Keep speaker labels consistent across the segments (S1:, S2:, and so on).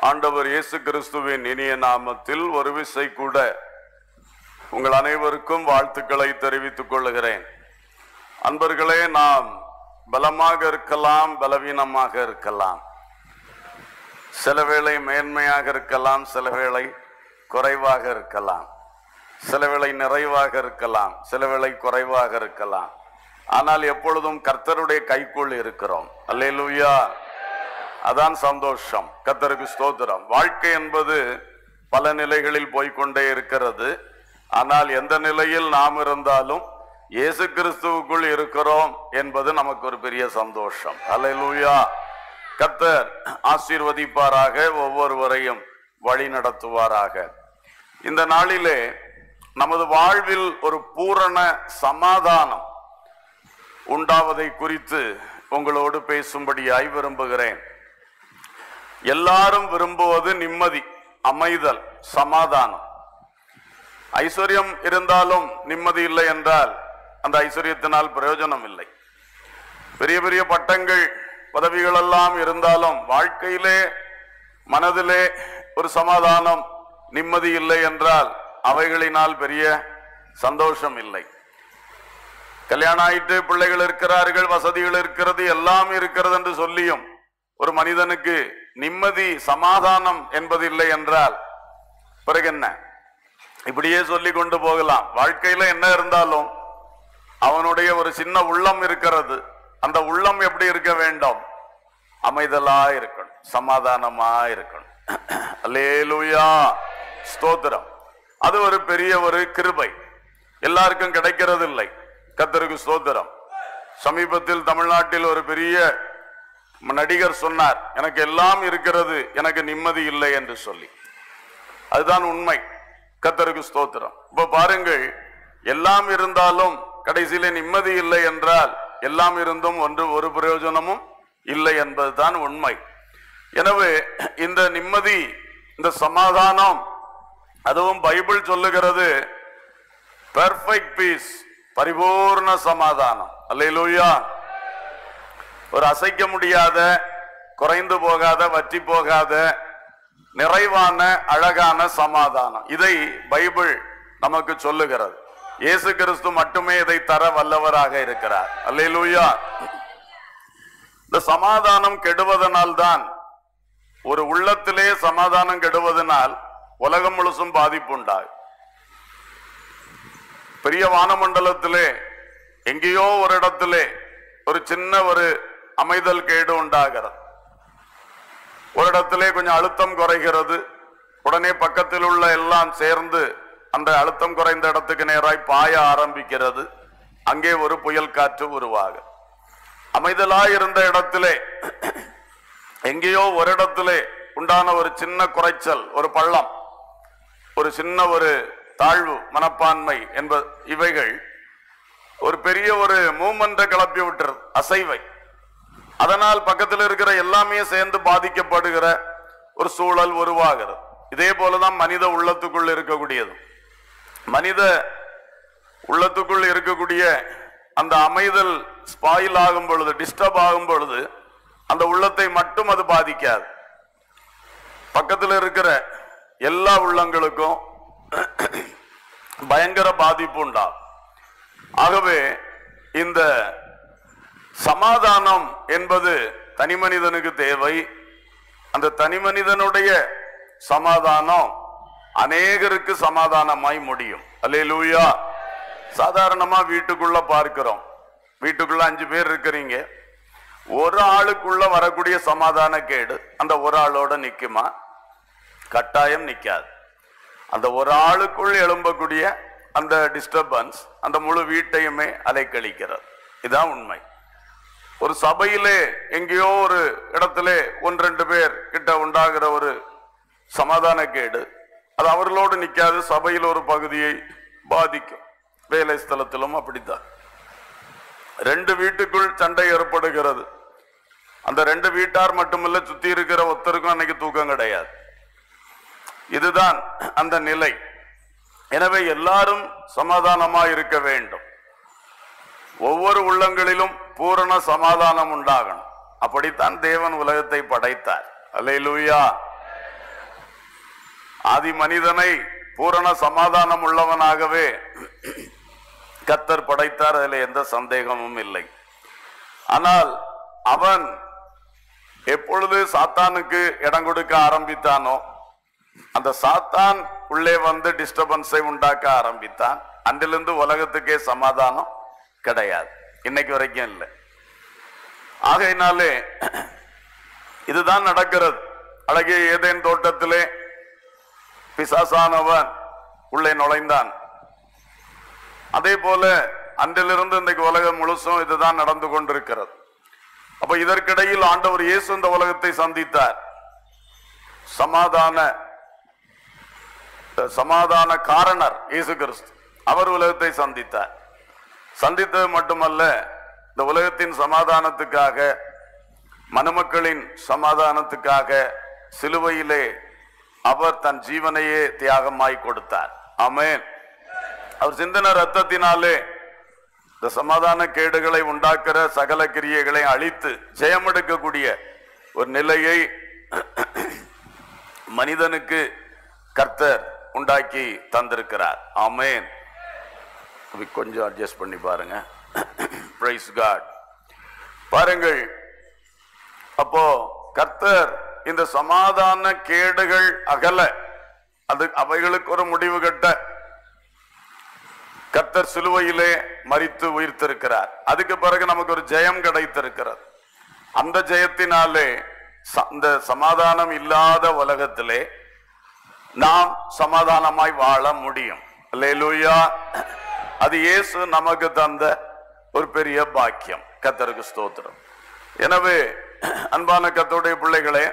S1: ஆண்டவர் இயேசு கிறிஸ்துவின் இனிய நாமத்தில் ஒரு விசை கூட உங்கள் அனைவருக்கும் வாழ்த்துக்களை தெரிவித்துக் கொள்கிறேன் அன்பர்களே நாம் பலமாக இருக்கலாம் பலவீனமாக இருக்கலாம் சில வேளை மேன்மையாக இருக்கலாம் சில வேளை குறைவாக இருக்கலாம் சில வேளை நிறைவாக இருக்கலாம் சில வேளை குறைவாக இருக்கலாம் ஆனால் எப்பொழுதும் கர்த்தருடைய கைக்குள் இருக்கிறோம் அல்லேலூயா அதான் சந்தோஷம் கர்த்தருக்கு ஸ்தோத்திரம் வாழ்க்கை என்பது பல நிலைகளில் போய்க்கொண்டே இருக்கிறது ஆனால் எந்த நிலையில் நாம் இருந்தாலும் இயேசு கிறிஸ்துவுக்குள் இருக்கிறோம் என்பது நமக்கு ஒரு பெரிய சந்தோஷம் அல்லேலூயா கர்த்தர் ஆசீர்வதிப்பாராக ஒவ்வொருவரையும் வழி நடத்துவாராக இந்த நாளிலே நமது வாழ்வில் ஒரு பூரண சமாதானம் உண்டாவதை குறித்து உங்களோடு பேசும்படியாய் விரும்புகிறேன் எல்லாரும் விரும்புவது நிம்மதி அமைதல் சமாதானம் ஐஸ்வர்யம் இருந்தாலும் நிம்மதி இல்லை என்றால் அந்த ஐஸ்வர்யத்தினால் பிரயோஜனம் இல்லை பெரிய பெரிய பட்டங்கள் பதவிகள் எல்லாம் இருந்தாலும் வாழ்க்கையிலே மனதிலே ஒரு சமாதானம் நிம்மதி இல்லை என்றால் அவைகளினால் பெரிய சந்தோஷம் இல்லை கல்யாணம் ஆயிட்டு பிள்ளைகள் இருக்கிறார்கள் வசதிகள் இருக்கிறது எல்லாம் இருக்கிறது என்று சொல்லியும் ஒரு மனிதனுக்கு நிம்மதி சமாதானம் என்பது இல்லை என்றால் பிறகு என்ன இப்படியே சொல்லி கொண்டு போகலாம் வாழ்க்கையில என்ன இருந்தாலும் அவனுடைய ஒரு சின்ன உள்ளம் இருக்கிறது அந்த உள்ளம் எப்படி இருக்க வேண்டும் அமைதலா இருக்கணும் சமாதானமா இருக்கணும் அல்லேலூயா ஸ்தோத்திரம் அது ஒரு பெரிய ஒரு கிருபை எல்லாருக்கும் கிடைக்கிறது இல்லை கத்தருக்கு ஸ்தோத்திரம் சமீபத்தில் தமிழ்நாட்டில் ஒரு பெரிய நடிகர் சொன்னார் எனக்கு எல்லாம் இருக்கிறது எனக்கு நிம்மதி இல்லை என்று சொல்லி அதுதான் உண்மை கத்தருக்கு ஸ்தோத்திரம் இப்ப பாருங்கள் எல்லாம் இருந்தாலும் கடைசியில நிம்மதி இல்லை என்றால் எல்லாம் இருந்தும் ஒன்று ஒரு பிரயோஜனமும் இல்லை என்பதுதான் உண்மை எனவே இந்த நிம்மதி இந்த சமாதானம் அதுவும் பைபிள் சொல்லுகிறது பெர்ஃபெக்ட் பீஸ் பரிபூர்ண சமாதானம் அல்லேலூயா ஒரு அசைக்க முடியாத குறைந்து போகாத வற்றி போகாத நிறைவான அழகான சமாதானம் இதை பைபிள் நமக்கு சொல்லுகிறது இயேசு கிறிஸ்து மட்டுமே இதை தர வல்லவராக இருக்கிறார் அல்லேலூயா இந்த சமாதானம் கெடுவதனால் தான் ஒரு உள்ளத்திலே சமாதானம் கெடுவதனால் உலகம் முழுசும் பாதிப்பு உண்டாகும் பெரிய வானமண்டலத்திலே எங்கேயோ ஒரு இடத்திலே ஒரு சின்ன ஒரு அமைதல் கேடு உண்டாகிறது ஒரு இடத்திலே கொஞ்சம் அழுத்தம் குறைகிறது உடனே பக்கத்தில் உள்ள எல்லாம் சேர்ந்து அந்த அழுத்தம் குறைந்த இடத்துக்கு நேராய் பாய ஆரம்பிக்கிறது அங்கே ஒரு புயல் காற்று உருவாகும் அமைதலாய் இருந்த இடத்திலே எங்கேயோ ஒரு இடத்திலே உண்டான ஒரு சின்ன குறைச்சல் ஒரு பள்ளம் ஒரு சின்ன ஒரு தாழ்வு மனப்பான்மை என்ப இவைகள் ஒரு பெரிய ஒரு மூமெண்ட்டை கிளப்பி விட்டுறது அசைவை அதனால் பக்கத்தில் இருக்கிற எல்லாமே சேர்ந்து பாதிக்கப்படுகிற ஒரு சூழல் உருவாகிறது இதே போலதான் மனித உள்ளத்துக்குள் இருக்கக்கூடியது மனித உள்ளத்துக்குள் இருக்கக்கூடிய அந்த அமைதல் ஸ்பாயில் ஆகும் பொழுது டிஸ்டர்ப் ஆகும் பொழுது அந்த உள்ளத்தை மட்டும் அது பாதிக்காது பக்கத்தில் இருக்கிற எல்லா உள்ளங்களுக்கும் பயங்கர பாதிப்பு உண்டாகும் ஆகவே இந்த சமாதானம் என்பது தனி மனிதனுக்கு தேவை அந்த தனி மனிதனுடைய சமாதானம் அநேகருக்கு சமாதானமாய் முடியும் அல்லேலூயா சாதாரணமா வீட்டுக்குள்ள பார்க்கிறோம் வீட்டுக்குள்ள அஞ்சு பேர் இருக்கிறீங்க ஒரு ஆளுக்குள்ள வரக்கூடிய சமாதான கேடு அந்த ஒரு ஆளோட நிக்குமா கட்டாயம் நிக்காது அந்த ஒரு ஆளுக்குள் எழும்பக்கூடிய அந்த டிஸ்டர்பன்ஸ் அந்த முழு வீட்டையுமே அலைக்கழிக்கிறது இதான் உண்மை ஒரு சபையிலே எங்கேயோ ஒரு இடத்துல ஒன்று ரெண்டு பேர் கிட்ட உண்டாகிற ஒரு சமாதான கேடு அது அவர்களோடு நிக்காது சபையில் ஒரு பகுதியை பாதிக்கும் வேலை ஸ்தலத்திலும் அப்படித்தான் ரெண்டு வீட்டுக்குள் சண்டை ஏற்படுகிறது அந்த ரெண்டு வீட்டார் மட்டுமல்ல சுத்தி இருக்கிற ஒருத்தருக்கும் அன்னைக்கு தூக்கம் கிடையாது இதுதான் அந்த நிலை எனவே எல்லாரும் சமாதானமா இருக்க வேண்டும் ஒவ்வொரு உள்ளங்களிலும் பூரண சமாதானம் உண்டாகணும் அப்படித்தான் தேவன் உலகத்தை படைத்தார் அல்லேலூயா ஆதி மனிதனை பூரண சமாதானம் உள்ளவனாகவே கத்தர் படைத்தார் அதில் எந்த சந்தேகமும் இல்லை ஆனால் அவன் எப்பொழுது சாத்தானுக்கு இடம் கொடுக்க ஆரம்பித்தானோ அந்த சாத்தான் உள்ளே வந்து டிஸ்டர்பன்ஸை உண்டாக்க ஆரம்பித்தான் அன்றிலிருந்து உலகத்துக்கே சமாதானம் கிடையாது இன்னைக்கு வரைக்கும் இல்லை ஆகையினாலே இதுதான் நடக்கிறது அழகிய ஏதேன் தோட்டத்திலே பிசாசானவன் உள்ளே நுழைந்தான் அதே போல அன்றிலிருந்து இன்றைக்கு உலகம் முழுசும் இதுதான் நடந்து கொண்டிருக்கிறது அப்ப இதற்கிடையில் ஆண்டவர் இயேசு இந்த உலகத்தை சந்தித்தார் சமாதான சமாதான காரணர் இயேசு கிறிஸ்து அவர் உலகத்தை சந்தித்தார் சந்தித்தது மட்டுமல்ல இந்த உலகத்தின் சமாதானத்துக்காக மணமக்களின் சமாதானத்துக்காக சிலுவையிலே அவர் தன் ஜீவனையே தியாகமாய் கொடுத்தார் ஆமென் அவர் சிந்தன ரத்தத்தினாலே இந்த சமாதான கேடுகளை உண்டாக்குற சகல கிரியைகளை அழித்து ஜெயமெடுக்கக்கூடிய ஒரு நிலையை மனிதனுக்கு கர்த்தர் உண்டாக்கி தந்திருக்கிறார் ஆமென் இது கொஞ்சம் அட்ஜஸ்ட் பண்ணி பாருங்க பிரைஸ் காட் பாருங்கள் அப்போ கர்த்தர் இந்த சமாதான கேடுகள் அகல அது அவைகளுக்கு ஒரு முடிவு கட்ட கர்த்தர் சிலுவையிலே மரித்து உயிர்த்திருக்கிறார் அதுக்கு பிறகு நமக்கு ஒரு ஜெயம் கிடைத்திருக்கிறது அந்த ஜெயத்தினாலே ச- இந்த சமாதானம் இல்லாத உலகத்திலே நாம் சமாதானமாய் வாழ முடியும் அல்லேலூயா அது இயேசு நமக்கு தந்த ஒரு பெரிய பாக்கியம் கத்தருக்கு ஸ்தோத்திரம் எனவே அன்பான கத்தோடைய பிள்ளைகளே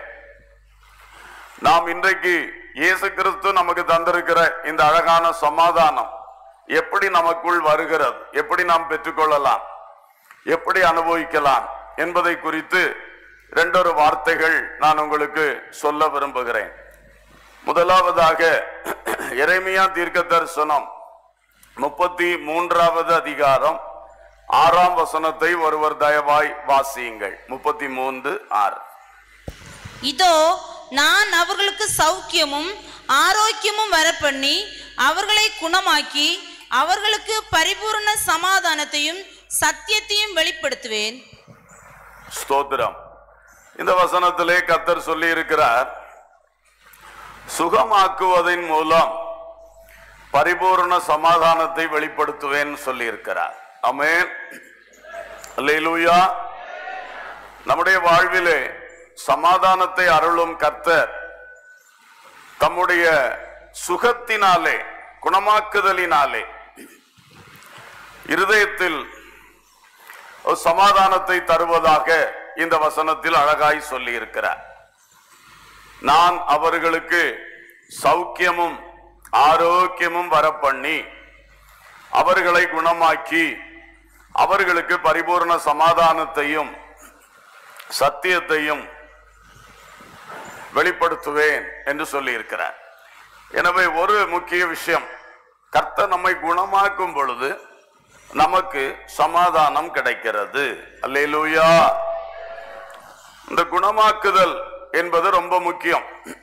S1: நாம் இன்றைக்கு இயேசு கிறிஸ்து நமக்கு தந்திருக்கிற இந்த அழகான சமாதானம் எப்படி நமக்குள் வருகிறது எப்படி நாம் பெற்றுக்கொள்ளலாம் எப்படி அனுபவிக்கலாம் என்பதை குறித்து இரண்டொரு வார்த்தைகள் நான் உங்களுக்கு சொல்ல விரும்புகிறேன் முதலாவதாக எரேமியா தீர்க்க தரிசனம் முப்பத்தி மூன்றாவது அதிகாரம் ஆறாம் வசனத்தை ஒருவர் தயவாய் வாசியுங்கள் முப்பத்தி மூன்று ஆறு
S2: இதோ நான் அவர்களுக்கு சௌக்கியமும் ஆரோக்கியமும் வரப்பண்ணி அவர்களை குணமாக்கி அவர்களுக்கு பரிபூர்ண சமாதானத்தையும் சத்தியத்தையும் வெளிப்படுத்துவேன்
S1: ஸ்தோத்திரம் இந்த வசனத்திலே கத்தர் சொல்லி இருக்கிறார் சுகமாக்குவதன் மூலம் பரிபூர்ண சமாதானத்தை வெளிப்படுத்துவேன் சொல்லி இருக்கிறார் அமேன் அல்லேலூயா நம்முடைய வாழ்விலே சமாதானத்தை அருளும் கர்த்தர் தம்முடைய சுகத்தினாலே குணமாக்குதலினாலே இருதயத்தில் ஒரு சமாதானத்தை தருவதாக இந்த வசனத்தில் அழகாய் சொல்லி இருக்கிறார் நான் அவர்களுக்கு சௌக்கியமும் ஆரோக்கியமும் வரப்பண்ணி அவர்களை குணமாக்கி அவர்களுக்கு பரிபூர்ண சமாதானத்தையும் சத்தியத்தையும் வெளிப்படுத்துவேன் என்று சொல்லி இருக்கிறார் எனவே ஒரு முக்கிய விஷயம் கர்த்தர் நம்மை குணமாக்கும் பொழுது நமக்கு சமாதானம் கிடைக்கிறது அல்லேலூயா இந்த குணமாக்குதல் என்பது ரொம்ப முக்கியம்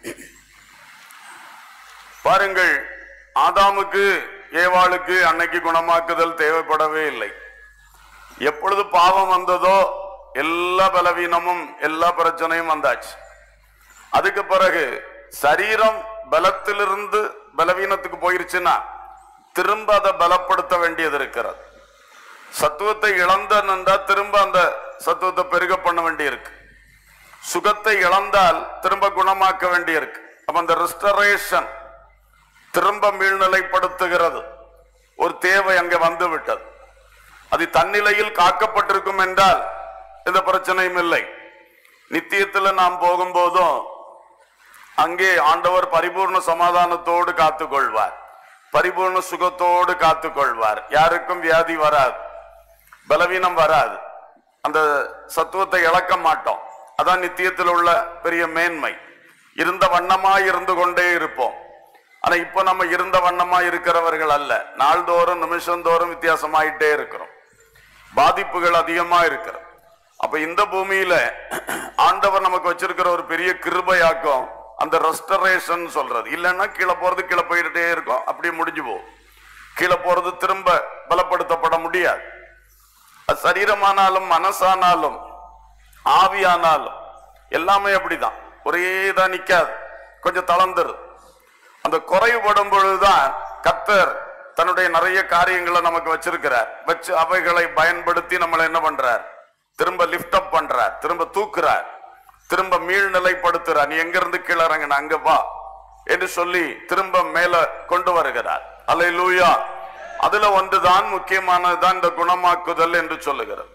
S1: பாருங்கள் ஆதாமுக்கு ஏவாளுக்கு அன்னைக்கு குணமாக்குதல் தேவைப்படவே இல்லை எப்பொழுது பாவம் வந்ததோ எல்லா பலவீனமும் எல்லா பிரச்சனையும் வந்தாச்சு அதுக்கு பிறகு சரீரம் பலத்திலிருந்து பலவீனத்துக்கு போயிருச்சுன்னா திரும்ப அதை பலப்படுத்த வேண்டியது இருக்கிறது சத்துவத்தை இழந்த நின்றா திரும்ப அந்த சத்துவத்தை பெருக பண்ண வேண்டியிருக்கு சுகத்தை இழந்தால் திரும்ப குணமாக்க வேண்டியிருக்கு அப்ப அந்த ரெஸ்டரேஷன் திரும்ப மீள்நிலைப்படுத்துகிறது ஒரு தேவை அங்கே வந்து விட்டது அது தன்னிலையில் காக்கப்பட்டிருக்கும் என்றால் எந்த பிரச்சனையும் இல்லை நித்தியத்துல நாம் போகும்போதும் அங்கே ஆண்டவர் பரிபூர்ண சமாதானத்தோடு காத்துக்கொள்வார் பரிபூர்ண சுகத்தோடு காத்துக்கொள்வார் யாருக்கும் வியாதி வராது பலவீனம் வராது அந்த சத்துவத்தை இழக்க மாட்டோம் அதான் நித்தியத்தில் உள்ள பெரிய மேன்மை இருந்த வண்ணமாய் இருந்து கொண்டே இருப்போம் ஆனா இப்ப நம்ம இருந்த வண்ணமா இருக்கிறவர்கள் அல்ல நாள்தோறும் நிமிஷந்தோறும் வித்தியாசமாயிட்டே இருக்கிறோம் பாதிப்புகள் அதிகமா இருக்கிறது அப்ப இந்த பூமியில ஆண்டவர் நமக்கு வச்சிருக்கிற ஒரு பெரிய கிருபையாக்கம் அந்த ரெஸ்டரேஷன் சொல்றது இல்லைன்னா கீழே போறது கீழே போயிட்டே இருக்கும் அப்படியே முடிஞ்சு போகும் கீழே போறது திரும்ப பலப்படுத்தப்பட முடியாது அது சரீரமானாலும் மனசானாலும் ஆவியானாலும் எல்லாமே அப்படிதான் ஒரே இதா நிக்காது கொஞ்சம் தளர்ந்துருது அந்த குறைவுபடும் பொழுதுதான் கத்தர் தன்னுடைய நிறைய காரியங்களை நமக்கு வச்சிருக்கிறார் வச்சு அவைகளை பயன்படுத்தி நம்மளை என்ன பண்றார் திரும்ப லிஃப்ட் அப் பண்றார் திரும்ப தூக்குறார் திரும்ப மீள்நிலைப்படுத்துறார் நீ எங்க இருந்து கீழே இறங்கின அங்க வா என்று சொல்லி திரும்ப மேல கொண்டு வருகிறார் அல்லேலூயா அதுல ஒன்றுதான் முக்கியமானதுதான் இந்த குணமாக்குதல் என்று சொல்லுகிறது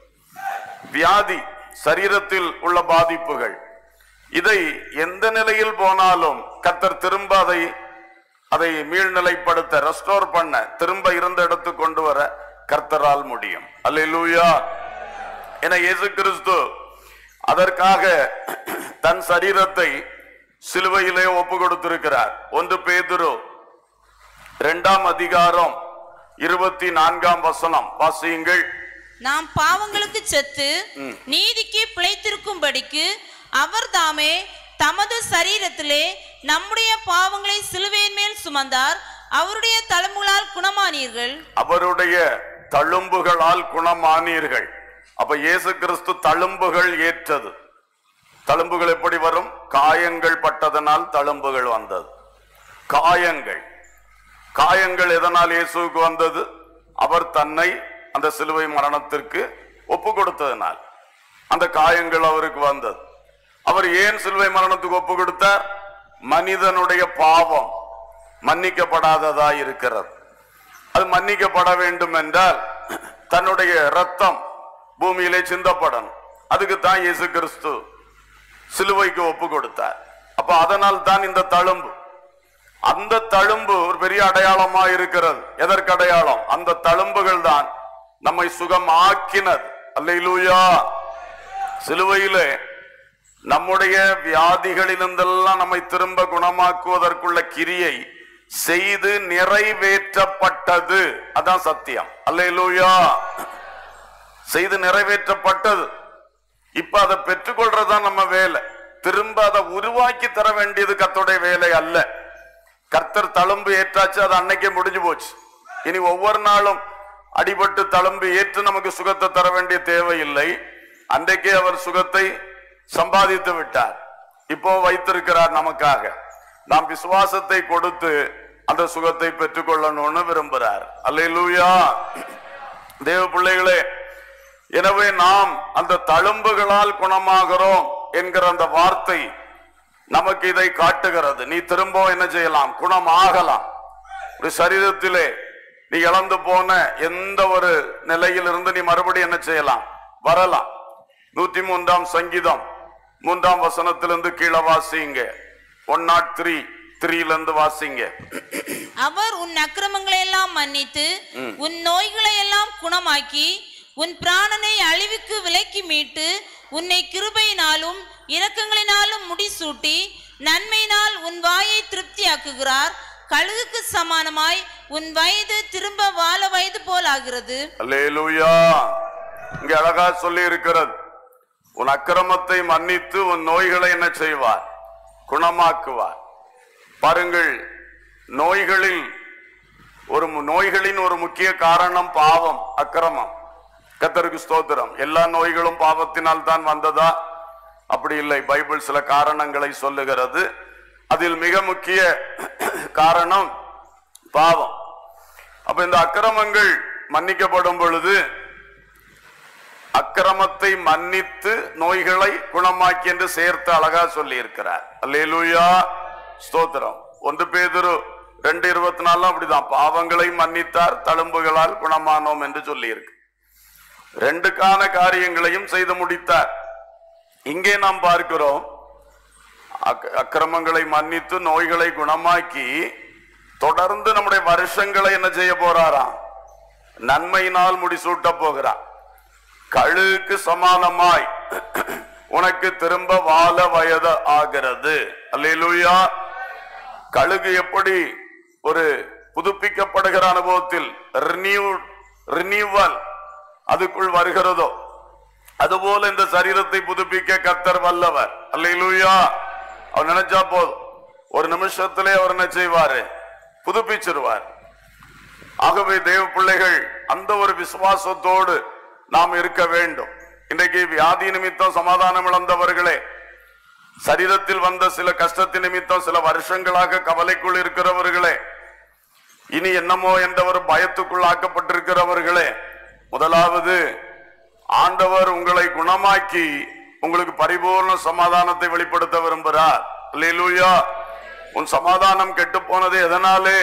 S1: வியாதி சரீரத்தில் உள்ள பாதிப்புகள் இதை எந்த நிலையில் போனாலும் கத்தர் திரும்ப அதை அதை மீள்நிலைப்படுத்த ரெஸ்டோர் பண்ண திரும்ப இருந்த இடத்துக்கு கொண்டு வர கர்த்தரால் முடியும் அல்லேலூயா என இயேசு கிறிஸ்து அதற்காக தன் சரீரத்தை சிலுவையிலே ஒப்பு கொடுத்திருக்கிறார் ஒன்று பேதுரு இரண்டாம் அதிகாரம் இருபத்தி நான்காம் வசனம் வாசியுங்கள்
S2: நாம் பாவங்களுக்கு செத்து நீதிக்கு பிழைத்திருக்கும்படிக்கு அவர் தாமே தமது சரீரத்திலே நம்முடைய பாவங்களை சிலுவையின் மேல் சுமந்தார் அவருடைய தழும்புகளால் குணமானீர்கள்
S1: அவருடைய தழும்புகளால் குணமானீர்கள் அப்ப இயேசு கிறிஸ்து தழும்புகள் ஏற்றது தழும்புகள் எப்படி வரும் காயங்கள் பட்டதனால் தழும்புகள் வந்தது காயங்கள் காயங்கள் எதனால் இயேசுவுக்கு வந்தது அவர் தன்னை அந்த சிலுவை மரணத்திற்கு ஒப்பு கொடுத்ததனால் அந்த காயங்கள் அவருக்கு வந்தது அவர் ஏன் சிலுவை மரணத்துக்கு ஒப்பு கொடுத்தார் மனிதனுடைய பாவம் மன்னிக்கப்படாததா இருக்கிறது அது மன்னிக்கப்பட வேண்டும் என்றால் தன்னுடைய ரத்தம் பூமியிலே சிந்தப்படணும் அதுக்கு தான் இயேசு கிறிஸ்து சிலுவைக்கு ஒப்பு கொடுத்தார் அப்ப அதனால் தான் இந்த தழும்பு அந்த தழும்பு ஒரு பெரிய அடையாளமா இருக்கிறது எதற்கு அடையாளம் அந்த தழும்புகள் தான் நம்மை சுகமாக்கினது அல்லேலூயா சிலுவையிலே நம்முடைய வியாதிகளிலிருந்தெல்லாம் நம்மை திரும்ப குணமாக்குவதற்குள்ள கிரியை செய்து நிறைவேற்றப்பட்டது அதான் சத்தியம் அல்லேலூயா செய்து நிறைவேற்றப்பட்டது இப்ப அதை பெற்றுக்கொள்றதுதான் நம்ம வேலை திரும்ப அதை உருவாக்கி தர வேண்டியது கர்த்தருடைய வேலை அல்ல கர்த்தர் தழும்பு ஏற்றாச்சு அது அன்னைக்கே முடிஞ்சு போச்சு இனி ஒவ்வொரு நாளும் அடிபட்டு தழும்பு ஏற்று நமக்கு சுகத்தை தர வேண்டிய தேவையில்லை அன்றைக்கே அவர் சுகத்தை சம்பாதித்து விட்டார் இப்போ வைத்திருக்கிறார் நமக்காக நாம் விசுவாசத்தை கொடுத்து அந்த சுகத்தை பெற்றுக்கொள்ளணும்னு விரும்புகிறார் அல்லேலூயா தேவ பிள்ளைகளே எனவே நாம் அந்த தழும்புகளால் குணமாகிறோம் என்கிற அந்த வார்த்தை நமக்கு இதை காட்டுகிறது நீ திரும்ப என்ன செய்யலாம் குணமாகலாம் ஒரு சரீரத்திலே நீ இழந்து போன எந்த ஒரு நிலையிலிருந்து நீ மறுபடியும் என்ன செய்யலாம் வரலாம் நூத்தி மூன்றாம் சங்கீதம் மூன்றாம் வசனத்திலிருந்து கீழே வாசிங்க ஒன் நாட் த்ரீ த்ரீல இருந்து வாசிங்க
S2: அவர் உன் அக்கிரமங்களை எல்லாம் மன்னித்து உன் நோய்களை எல்லாம் குணமாக்கி உன் பிராணனை அழிவுக்கு விலக்கி மீட்டு உன்னை கிருபையினாலும் இரக்கங்களினாலும் முடிசூட்டி நன்மையினால் உன் வாயை திருப்தியாக்குகிறார் கழுகுக்கு சமானமாய் உன் வயது திரும்ப வாழ வயது போல் ஆகிறது
S1: அல்லேலூயா இங்க அழகா சொல்லி இருக்கிறது உன் அக்கிரமத்தை மன்னித்து உன் நோய்களை என்ன செய்வார் குணமாக்குவார் பாருங்கள் நோய்களில் ஒரு மு- நோய்களின் ஒரு முக்கிய காரணம் பாவம் அக்கிரமம் கத்தருக்கு ஸ்தோத்திரம் எல்லா நோய்களும் பாவத்தினால் தான் வந்ததா அப்படி இல்லை பைபிள் சில காரணங்களை சொல்லுகிறது அதில் மிக முக்கிய காரணம் பாவம் அப்ப இந்த அக்கிரமங்கள் மன்னிக்கப்படும் பொழுது அக்கிரமத்தை மன்னித்து நோய்களை குணமாக்கி என்று சேர்த்து அழகா சொல்லி இருக்கிறார் அல்லேலூயா ஸ்தோத்திரம் ஒன்று பேதுரு ரெண்டு இருபத்தி நாலு அப்படிதான் பாவங்களை மன்னித்தார் தழும்புகளால் குணமானோம் என்று சொல்லி இருக்கு ரெண்டுக்கான காரியங்களையும் செய்து முடித்தார் இங்கே நாம் பார்க்கிறோம் அக்- அக்கிரமங்களை மன்னித்து நோய்களை குணமாக்கி தொடர்ந்து நம்முடைய வருஷங்களை என்ன செய்ய போறாராம் நன்மையினால் முடிசூட்ட போகிறார் கழுகுக்கு சமானமாய் உனக்கு திரும்ப வாழ வயது ஆகிறது அல்லேலூயா கழுகு எப்படி ஒரு புதுப்பிக்கப்படுகிற அனுபவத்தில் ரினியூவல் அதுக்குள் வருகிறதோ அதுபோல இந்த சரீரத்தை புதுப்பிக்க கர்த்தர் வல்லவர் அல்லேலூயா அவர் நினைச்சா போதும் ஒரு நிமிஷத்திலே அவர் என்ன செய்வாரு புதுப்பிச்சிருவார் ஆகவே தேவ பிள்ளைகள் அந்த ஒரு விசுவாசத்தோடு நாம் இருக்க வேண்டும் இன்றைக்கு வியாதி நிமித்தம் சமாதானம் இழந்தவர்களே சரீரத்தில் வந்த சில கஷ்டத்தின் நிமித்தம் சில வருஷங்களாக கவலைக்குள் இருக்கிறவர்களே இனி என்னமோ என்ற ஒரு பயத்துக்குள் ஆக்கப்பட்டிருக்கிறவர்களே முதலாவது ஆண்டவர் உங்களை குணமாக்கி உங்களுக்கு பரிபூர்ண சமாதானத்தை வெளிப்படுத்த விரும்புகிறார் அல்லேலூயா உன் சமாதானம் கெட்டு போனது எதனாலே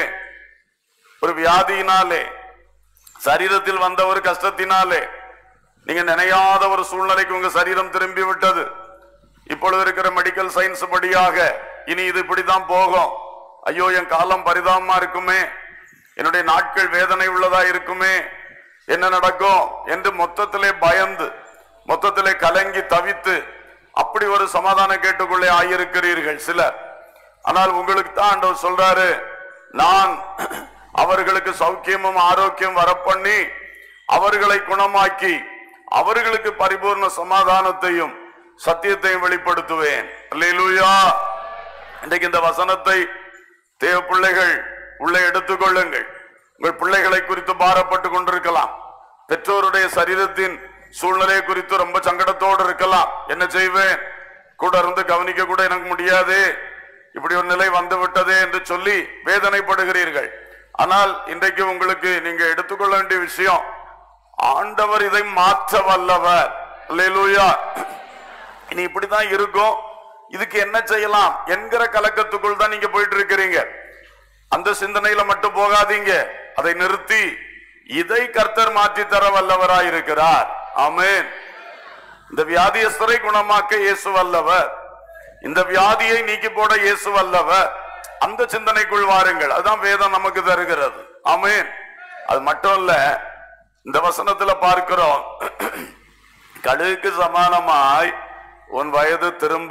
S1: ஒரு வியாதியினாலே சரீரத்தில் வந்த ஒரு கஷ்டத்தினாலே நீங்க நினையாத ஒரு சூழ்நிலைக்கு உங்க சரீரம் திரும்பி விட்டது இப்பொழுது இருக்கிற மெடிக்கல் சயின்ஸ் படியாக இனி இது இப்படிதான் போகும் ஐயோ என் காலம் பரிதாபமா இருக்குமே என்னுடைய நாட்கள் வேதனை உள்ளதா இருக்குமே என்ன நடக்கும் என்று மொத்தத்திலே பயந்து மொத்தத்திலே கலங்கி தவித்து அப்படி ஒரு சமாதானம் கேட்டுக்கொள்ளே ஆயிருக்கிறீர்கள் சிலர் ஆனால் உங்களுக்கு தான் ஆண்டவர் சொல்றாரு நான் அவர்களுக்கு சௌக்கியமும் ஆரோக்கியம் வரப்பண்ணி அவர்களை குணமாக்கி அவர்களுக்கு பரிபூர்ண சமாதானத்தையும் சத்தியத்தையும் வெளிப்படுத்துவேன் அல்லேலூயா இன்றைக்கு இந்த வசனத்தை தேவ பிள்ளைகள் உள்ளே எடுத்துக்கொள்ளுங்கள் உங்கள் பிள்ளைகளை குறித்து பாரப்பட்டு கொண்டிருக்கலாம் பெற்றோருடைய சரீரத்தின் சூழ்நிலை குறித்து ரொம்ப சங்கடத்தோடு இருக்கலாம் என்ன செய்வேன் கூட இருந்து கவனிக்க கூட எனக்கு முடியாது இப்படி ஒரு நிலை வந்து விட்டதே என்று சொல்லி வேதனைப்படுகிறீர்கள் ஆனால் இன்றைக்கு உங்களுக்கு நீங்க எடுத்துக்கொள்ள வேண்டிய விஷயம் ஆண்டவர் இதை மாற்ற வல்லவர் அல்லேலூயா இனி இப்படிதான் இருக்கும் இதுக்கு என்ன செய்யலாம் என்கிற கலக்கத்துக்குள் தான் நீங்க போயிட்டு இருக்கிறீங்க அந்த சிந்தனையில மட்டும் போகாதீங்க அதை நிறுத்தி இதை கர்த்தர் மாற்றி தர வல்லவராய் இருக்கிறார் ஆமென் இந்த வியாதியஸ்தரை குணமாக்க இயேசு வல்லவர் இந்த வியாதியை நீக்கி போட இயேசு வல்லவர் அந்த சிந்தனைக்குள் வாருங்கள் அதுதான் வேதம் நமக்கு தருகிறது ஆமென் அது மட்டும் இல்ல இந்த வசனத்துல பார்க்கிறோம் கழுகுக்கு சமானமாய் உன் வயது திரும்ப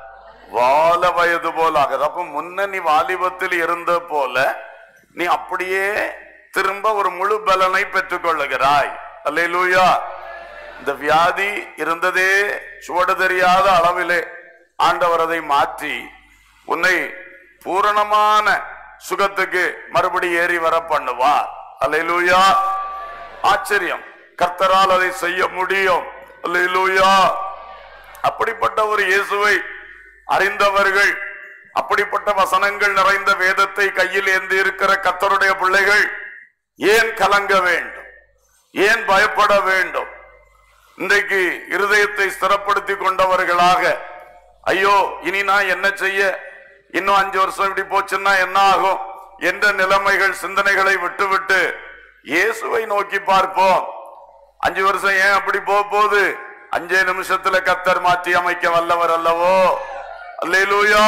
S1: வால வயது போல ஆகுது அப்ப முன்ன நீ வாலிபத்தில் இருந்த போல நீ அப்படியே திரும்ப ஒரு முழு பலனை பெற்றுக் கொள்ளுகிறாய் அல்லேலூயா இந்த வியாதி இருந்ததே சுவடு தெரியாத அளவிலே ஆண்டவர் அதை மாற்றி உன்னை பூரணமான சுகத்துக்கு மறுபடி ஏறி வர பண்ணுவார் அல்லேலூயா ஆச்சரியம் கர்த்தரால் அதை செய்ய முடியும் அல்லேலூயா அப்படிப்பட்ட ஒரு இயேசுவை அறிந்தவர்கள் அப்படிப்பட்ட வசனங்கள் நிறைந்த வேதத்தை கையில் ஏந்தி இருக்கிற கர்த்தருடைய பிள்ளைகள் ஏன் கலங்க வேண்டும் ஏன் பயப்பட வேண்டும் இன்றைக்கு இருதயத்தை ஸ்திரப்படுத்தி கொண்டவர்களாக ஐயோ இனி நான் என்ன செய்ய இன்னும் அஞ்சு வருஷம் இப்படி போச்சுன்னா என்ன ஆகும் என்ற நிலைமைகள் சிந்தனைகளை விட்டுவிட்டு இயேசுவை நோக்கி பார்ப்போம் அஞ்சு வருஷம் ஏன் அப்படி போக போகுது அஞ்சே நிமிஷத்துல கத்தர் மாற்றி அமைக்க வல்லவர் அல்லவோ அல்லேலூயா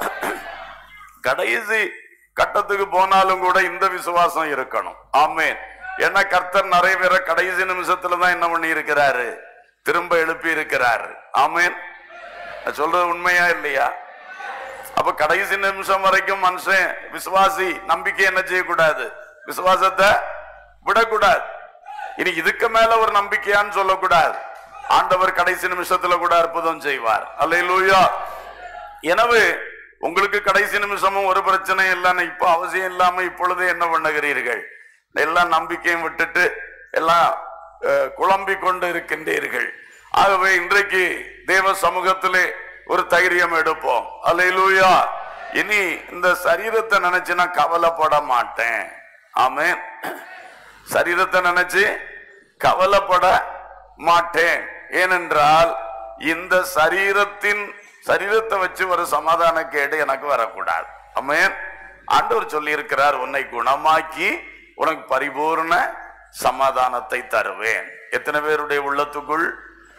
S1: கடைசி கட்டத்துக்கு போனாலும் கூட இந்த விசுவாசம் இருக்கணும் ஆமென் ஏன்னா கர்த்தர் நிறைவேற கடைசி நிமிஷத்துல தான் என்ன பண்ணி இருக்கிறாரு திரும்ப எழுப்பி இருக்கிறாரு ஆமென் நான் சொல்றது உண்மையா இல்லையா அப்ப கடைசி நிமிஷம் வரைக்கும் மனுஷன் விசுவாசி நம்பிக்கை என்ன செய்யக்கூடாது விசுவாசத்தை விடக்கூடாது இனி இதுக்கு மேல ஒரு நம்பிக்கையான்னு சொல்லக்கூடாது ஆண்டவர் கடைசி நிமிஷத்துல கூட அற்புதம் செய்வார் அல்லேலூயா எனவே உங்களுக்கு கடைசி நிமிஷமும் ஒரு பிரச்சனை இல்லைன்னு இப்ப அவசியம் இல்லாம இப்பொழுதே என்ன பண்ணுகிறீர்கள் எல்லாம் நம்பிக்கையும் விட்டுட்டு எல்லாம் அஹ், குழம்பிக் கொண்டு இருக்கின்றீர்கள் ஆகவே இன்றைக்கு தேவ சமூகத்திலே ஒரு தைரியம் எடுப்போம் அல்லேலூயா இனி இந்த சரீரத்தை நினைச்சு நான் கவலைப்பட மாட்டேன் ஆமென் சரீரத்தை நினைச்சு கவலைப்பட மாட்டேன் ஏனென்றால் இந்த சரீரத்தின் சரீரத்தை வச்சு ஒரு சமாதான கேடு எனக்கு வரக்கூடாது ஆமென் ஆண்டவர் சொல்லி இருக்கிறார் உன்னை குணமாக்கி உனக்கு பரிபூர்ண சமாதானத்தை தருவேன் எத்தனை பேருடைய உள்ளத்துக்குள்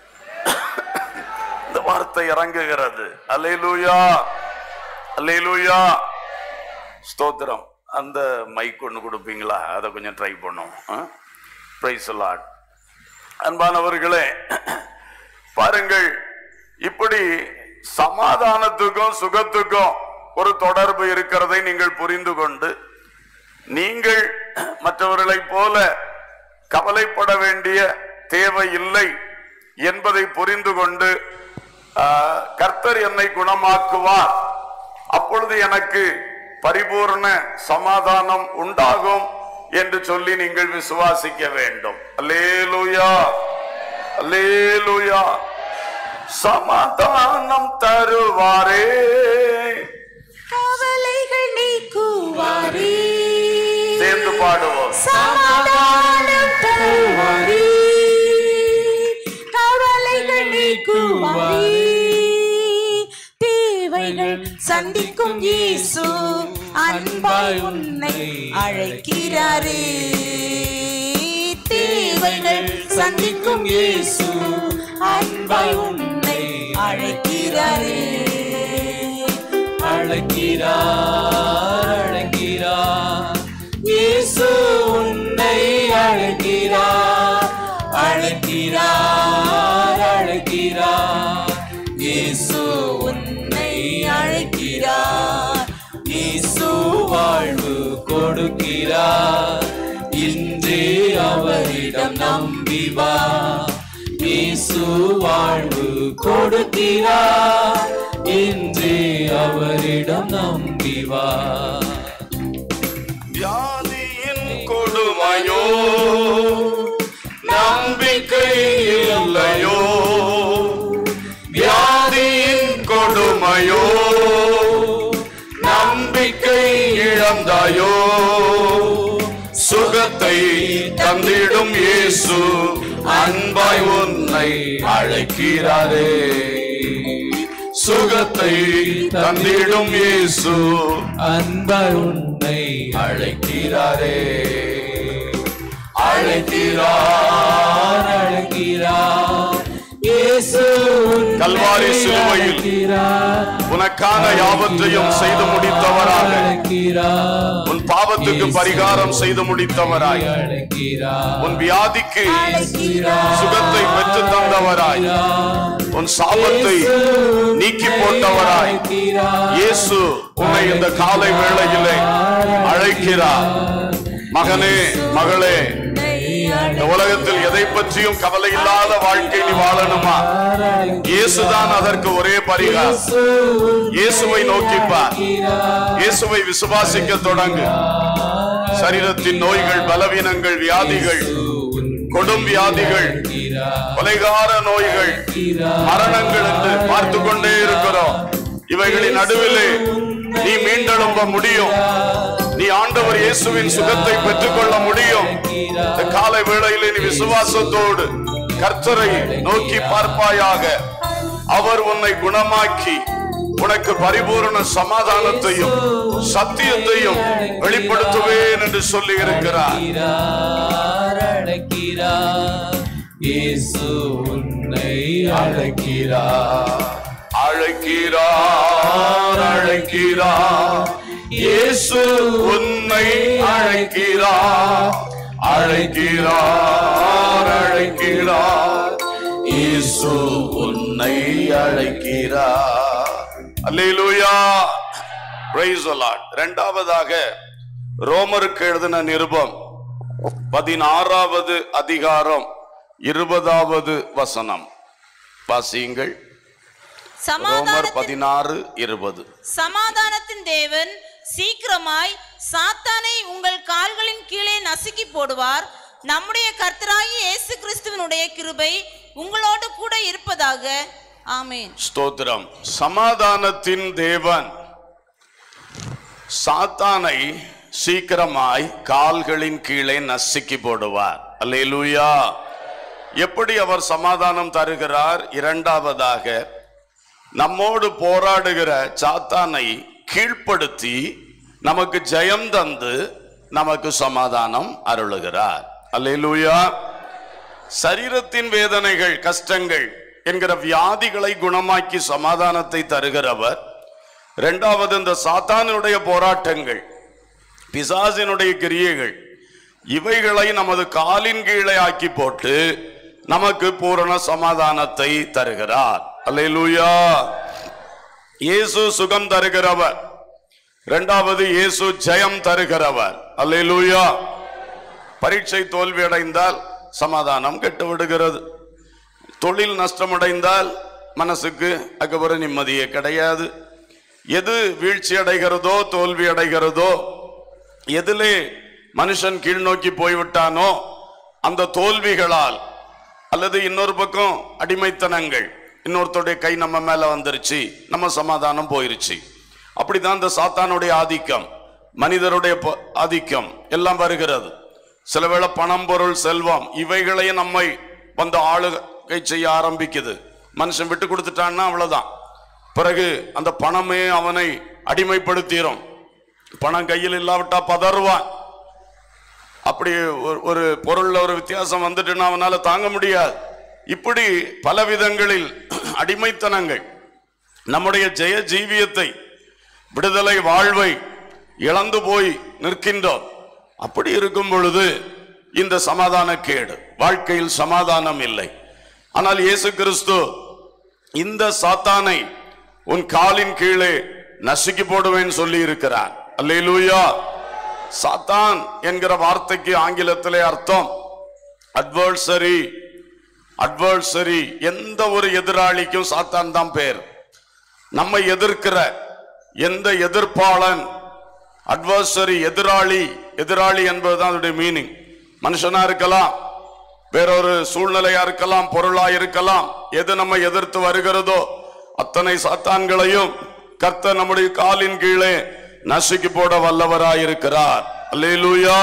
S1: இந்த வார்த்தை இறங்குகிறது அல்லேலூயா அல்லேலூயா ஸ்தோத்திரம் அந்த மைக் ஒன்று கொடுப்பீங்களா அதை கொஞ்சம் ட்ரை பண்ணும் பிரைஸ் லாட் அன்பானவர்களே பாருங்கள் இப்படி சமாதானத்துக்கும் சுகத்துக்கும் ஒரு தொடர்பு இருக்கிறதை நீங்கள் புரிந்து கொண்டு நீங்கள் மற்றவர்களைப் போல கவலைப்பட வேண்டிய தேவை இல்லை என்பதை புரிந்து கொண்டு ஆ, கர்த்தர் என்னை குணமாக்குவார் அப்பொழுது எனக்கு பரிபூர்ண சமாதானம் உண்டாகும் என்று சொல்லி நீங்கள் விசுவாசிக்க வேண்டும் அல்லேலூயா அல்லேலூயா சமாதானம் தருவாரே
S3: கவலைகள் நீக்குவாரே
S1: சேர்ந்து பாடுவோம்
S3: சமாதானம் தருவாரே கவலைகள் நீக்குவாரே தேவைகள் சந்திக்கும் இயேசு அன்பாய் உன்னை அழைக்கிறாரே தேவைகள் சந்திக்கும் இயேசு அன்பாய் உன்னை அழைக்கிறாரே
S4: அழைக்கிறார் அழைக்கிறார் இயேசு உன்னை அழைக்கிறார் அழைக்கிறார் அழைக்கிறார் இயேசு உன்னை அழைக்கிறார் இயேசு வாழ்வு கொடுக்கிறார் இன்றே அவரிடம் நம்பி வா இயேசு வாழ்வு கொடுக்கிறார் இன்றே அவரிடம் நம்பி வா
S1: வியாதியின் கொடுமையோ நம்பிக்கை இல்லையோ வியாதியின் கொடுமையோ நம்பிக்கை இழந்தாயோ சுகத்தை தந்திடும் இயேசு அன்பாய் உன்னை அழைக்கிறாரே சுகத்தை தந்திடும் இயேசு
S4: அன்பாய் உன்னை
S1: அழைக்கிறாரே
S4: அழைக்கிறார் அழைக்கிறார் இயேசு உன்னை
S1: கல்வாரி சிலுவையில்
S4: அழைக்கிறார்.
S1: உனக்கான யாவற்றையும் செய்து முடித்தவராக
S4: அழைக்கிறார்
S1: உன் பாவத்துக்கு பரிகாரம் செய்து முடித்தவராய்
S4: அழைக்கிறார்
S1: உன் வியாதிக்கு
S3: அழைக்கிறார்
S1: சுகத்தை பெற்று தந்தவராய் உன் சாபத்தை நீக்கி போட்டவராய் இயேசு உன்னை இந்த காலை வேளையிலே அழைக்கிறார் மகனே மகளே இந்த உலகத்தில் எதை பற்றியும் கவலை இல்லாத வாழ்க்கை நீ வாழணுமா இயேசுதான் அதற்கு ஒரே பரிகாரம் இயேசுவை நோக்கிப்பார் இயேசுவை விசுவாசிக்க தொடங்கு சரீரத்தின் நோய்கள் பலவீனங்கள் வியாதிகள் கொடும் வியாதிகள் கொலைகார நோய்கள் மரணங்கள் என்று பார்த்து கொண்டே இருக்கிறோம் இவைகளின் நடுவிலே நீ மீண்டெழும்ப முடியும் நீ ஆண்டவர் இயேசுவின் சுகத்தை பெற்றுக்கொள்ள முடியும் இந்த காலை வேளையிலே நீ விசுவாசத்தோடு கர்த்தரை நோக்கி பார்ப்பாயாக அவர் உன்னை குணமாக்கி உனக்கு பரிபூரண சமாதானத்தையும் சத்தியத்தையும் வெளிப்படுத்துவேன் என்று சொல்லி இருக்கிறார்
S4: அழைக்கிறார் அழைக்கிறார் இயேசு உன்னை அழைக்கிறார்
S1: அழைக்கிறார் அழைக்கிறார் இயேசு உன்னை அழைக்கிறார் அழைக்கிறார் அழைக்கிறார் இயேசு உன்னை அழைக்கிறார் அல்லேலூயா பிரைஸ் இரண்டாவதாக ரோமருக்கு எழுதின நிருபம் பதினாறாவது அதிகாரம் இருபதாவது வசனம் வாசியுங்கள் ரோமர்
S2: சமாதானத்தின்
S1: பதினாறு இருபது
S2: சமாதானத்தின் தேவன் சீக்கிரமாய் சாத்தானை உங்கள் கால்களின் கீழே நசுக்கி போடுவார் நம்முடைய கர்த்தராகிய இயேசு கிறிஸ்துவனுடைய கிருபை உங்களோடு கூட இருப்பதாக ஆமென்
S1: ஸ்தோத்திரம் சமாதானத்தின் தேவன் சாத்தானை சீக்கிரமாய் கால்களின் கீழே நசுக்கி போடுவார் அல்லேலூயா எப்படி அவர் சமாதானம் தருகிறார் இரண்டாவதாக நம்மோடு போராடுகிற சாத்தானை கீழ்ப்படுத்தி நமக்கு ஜெயம் தந்து நமக்கு சமாதானம் அருளுகிறார் அல்லேலூயா சரீரத்தின் வேதனைகள் கஷ்டங்கள் என்கிற வியாதிகளை குணமாக்கி சமாதானத்தை தருகிறவர் இரண்டாவது இந்த சாத்தானுடைய போராட்டங்கள் பிசாசினுடைய கிரியைகள் இவைகளை நமது காலின் கீழே ஆக்கி போட்டு நமக்கு பூரண சமாதானத்தை தருகிறார் அல்லேலூயா இயேசு சுகம் தருகிறவர் இரண்டாவது இயேசு ஜெயம் தருகிறவர் அல்லேலூயா பரீட்சை தோல்வி அடைந்தால் சமாதானம் கெட்டு விடுகிறது தொழில் நஷ்டமடைந்தால் மனசுக்கு அதுக்கப்புறம் நிம்மதியே கிடையாது எது வீழ்ச்சி அடைகிறதோ தோல்வி அடைகிறதோ எதிலே மனுஷன் கீழ் நோக்கி போய்விட்டானோ அந்த தோல்விகளால் அல்லது இன்னொரு பக்கம் அடிமைத்தனங்கள் இன்னொருத்தருடைய கை நம்ம மேல வந்துருச்சு நம்ம சமாதானம் போயிருச்சு அப்படிதான் இந்த சாத்தானுடைய ஆதிக்கம் மனிதருடைய ப- ஆதிக்கம் எல்லாம் வருகிறது சில வேளை பணம் பொருள் செல்வம் இவைகளையும் நம்மை வந்து ஆளுகை செய்ய ஆரம்பிக்குது மனுஷன் விட்டு கொடுத்துட்டான்னா அவ்வளவுதான் பிறகு அந்த பணமே அவனை அடிமைப்படுத்திடும் பணம் கையில் இல்லாவிட்டா பதறுவான் அப்படி ஒரு- ஒரு பொருள்ல ஒரு வித்தியாசம் வந்துட்டுன்னா அவனால தாங்க முடியாது இப்படி பல விதங்களில் அடிமைத்தனங்கள் நம்முடைய ஜெய ஜீவியத்தை விடுதலை வாழ்வை இழந்து போய் நிற்கின்றோம் அப்படி இருக்கும் பொழுது இந்த சமாதான கேடு வாழ்க்கையில் சமாதானம் இல்லை ஆனால் இயேசு கிறிஸ்து இந்த சாத்தானை உன் காலின் கீழே நசுக்கி போடுவேன் சொல்லி இருக்கிறார் அல்லேலூயா சாத்தான் என்கிற வார்த்தைக்கு ஆங்கிலத்திலே அர்த்தம் அட்வர்சரி அட்வர்சரி எந்த ஒரு எதிராளிக்கும் சாத்தான் தான் பேர் நம்மை எதிர்க்கிற எந்த எதிர்ப்பாளன் அட்வர்சரி எதிராளி எதிராளி என்பதுதான் அதோடைய மீனிங் மனுஷனா இருக்கலாம் வேறொரு சூழ்நிலையா இருக்கலாம் பொருளா இருக்கலாம் எது நம்மை எதிர்த்து வருகிறதோ அத்தனை சாத்தான்களையும் கர்த்தர் நம்முடைய காலின் கீழே நசுக்கி போட வல்லவராயிருக்கிறார் அல்லேலூயா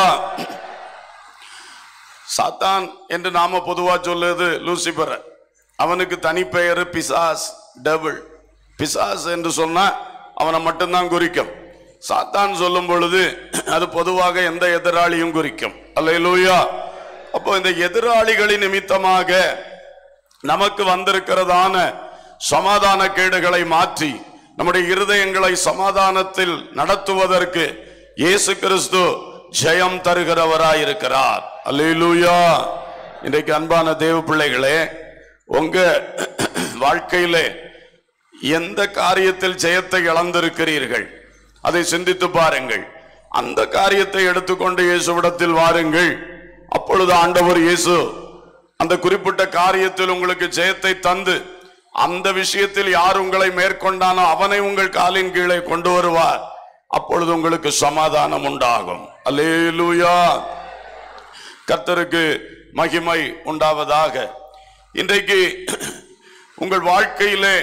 S1: சாத்தான் என்று நாம பொதுவா சொல்லுது லூசிபர் அவனுக்கு தனிப்பெயர் பிசாஸ் டெபிள் பிசாஸ் என்று சொன்னா அவனை மட்டும்தான் குறிக்கும் சாத்தான் சொல்லும் பொழுது அது பொதுவாக எந்த எதிராளியும் குறிக்கும் அல்லேலூயா அப்போ இந்த எதிராளிகளின் நிமித்தமாக நமக்கு வந்திருக்கிறதான சமாதான கேடுகளை மாற்றி நம்முடைய இருதயங்களை சமாதானத்தில் நடத்துவதற்கு இயேசு கிறிஸ்து ஜெயம் தருகிறவராயிருக்கிறார் அல்லேலூயா இன்றைக்கு அன்பான தேவ பிள்ளைகளே உங்க வாழ்க்கையிலே எந்த காரியத்தில் ஜெயத்தை இழந்திருக்கிறீர்கள் அதை சிந்தித்து பாருங்கள் அந்த காரியத்தை எடுத்துக்கொண்டு இயேசுவிடத்தில் வாருங்கள் அப்பொழுது ஆண்டவர் இயேசு அந்த குறிப்பிட்ட காரியத்தில் உங்களுக்கு ஜெயத்தை தந்து அந்த விஷயத்தில் யார் உங்களை மேற்கொண்டானோ அவனை உங்கள் காலின் கீழே கொண்டு வருவார் அப்பொழுது உங்களுக்கு சமாதானம் உண்டாகும் அல்லேலூயா கர்த்தருக்கு மகிமை உண்டாவதாக இன்றைக்கு உங்கள் வாழ்க்கையிலே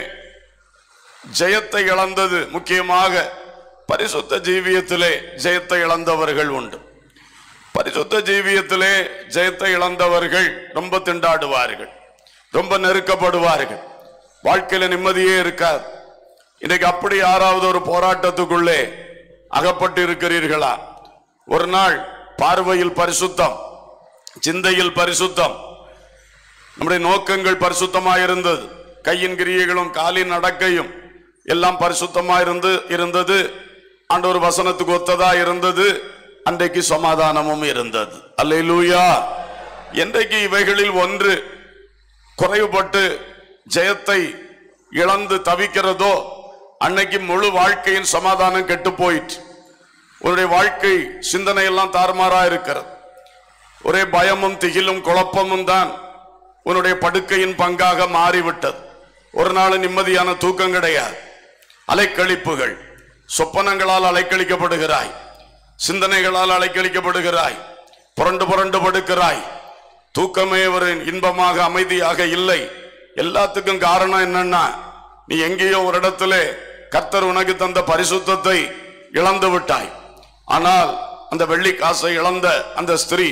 S1: ஜெயத்தை இழந்தது முக்கியமாக பரிசுத்த ஜீவியத்திலே ஜெயத்தை இழந்தவர்கள் உண்டு பரிசுத்த ஜீவியத்திலே ஜெயத்தை இழந்தவர்கள் ரொம்ப திண்டாடுவார்கள் ரொம்ப நெருக்கப்படுவார்கள் வாழ்க்கையில நிம்மதியே இருக்காது இன்னைக்கு அப்படி யாராவது ஒரு போராட்டத்துக்குள்ளே அகப்பட்டு இருக்கிறீர்களா ஒரு நாள் பார்வையில் பரிசுத்தம் சிந்தையில் பரிசுத்தம் நம்முடைய நோக்கங்கள் பரிசுத்தமாயிருந்தது கையின் கிரியைகளும் காலின் நடக்கையும் எல்லாம் பரிசுத்தமாயிருந்து இருந்தது ஆண்டவர் வசனத்துக்கு ஒத்ததா இருந்தது அன்றைக்கு சமாதானமும் இருந்தது அல்லேலூயா என்றைக்கு இவைகளில் ஒன்று குறைவுபட்டு ஜெயத்தை இழந்து தவிக்கிறதோ அன்னைக்கு முழு வாழ்க்கையின் சமாதானம் கெட்டு போயிற்று உன்னுடைய வாழ்க்கை சிந்தனை எல்லாம் தாறுமாறா இருக்கிறது ஒரே பயமும் திகிலும் குழப்பமும் தான் உன்னுடைய படுக்கையின் பங்காக மாறிவிட்டது ஒரு நாள் நிம்மதியான தூக்கம் கிடையாது அலைக்கழிப்புகள் சொப்பனங்களால் அலைக்கழிக்கப்படுகிறாய் சிந்தனைகளால் அலைக்கழிக்கப்படுகிறாய் புரண்டு புரண்டு படுக்கிறாய் தூக்கமே ஒரு இன்பமாக அமைதியாக இல்லை எல்லாத்துக்கும் காரணம் என்னன்னா நீ எங்கேயோ ஒரு இடத்துல கர்த்தர் உனக்கு தந்த பரிசுத்தத்தை இழந்து விட்டாய் ஆனால் அந்த வெள்ளி காசை இழந்த அந்த ஸ்திரீ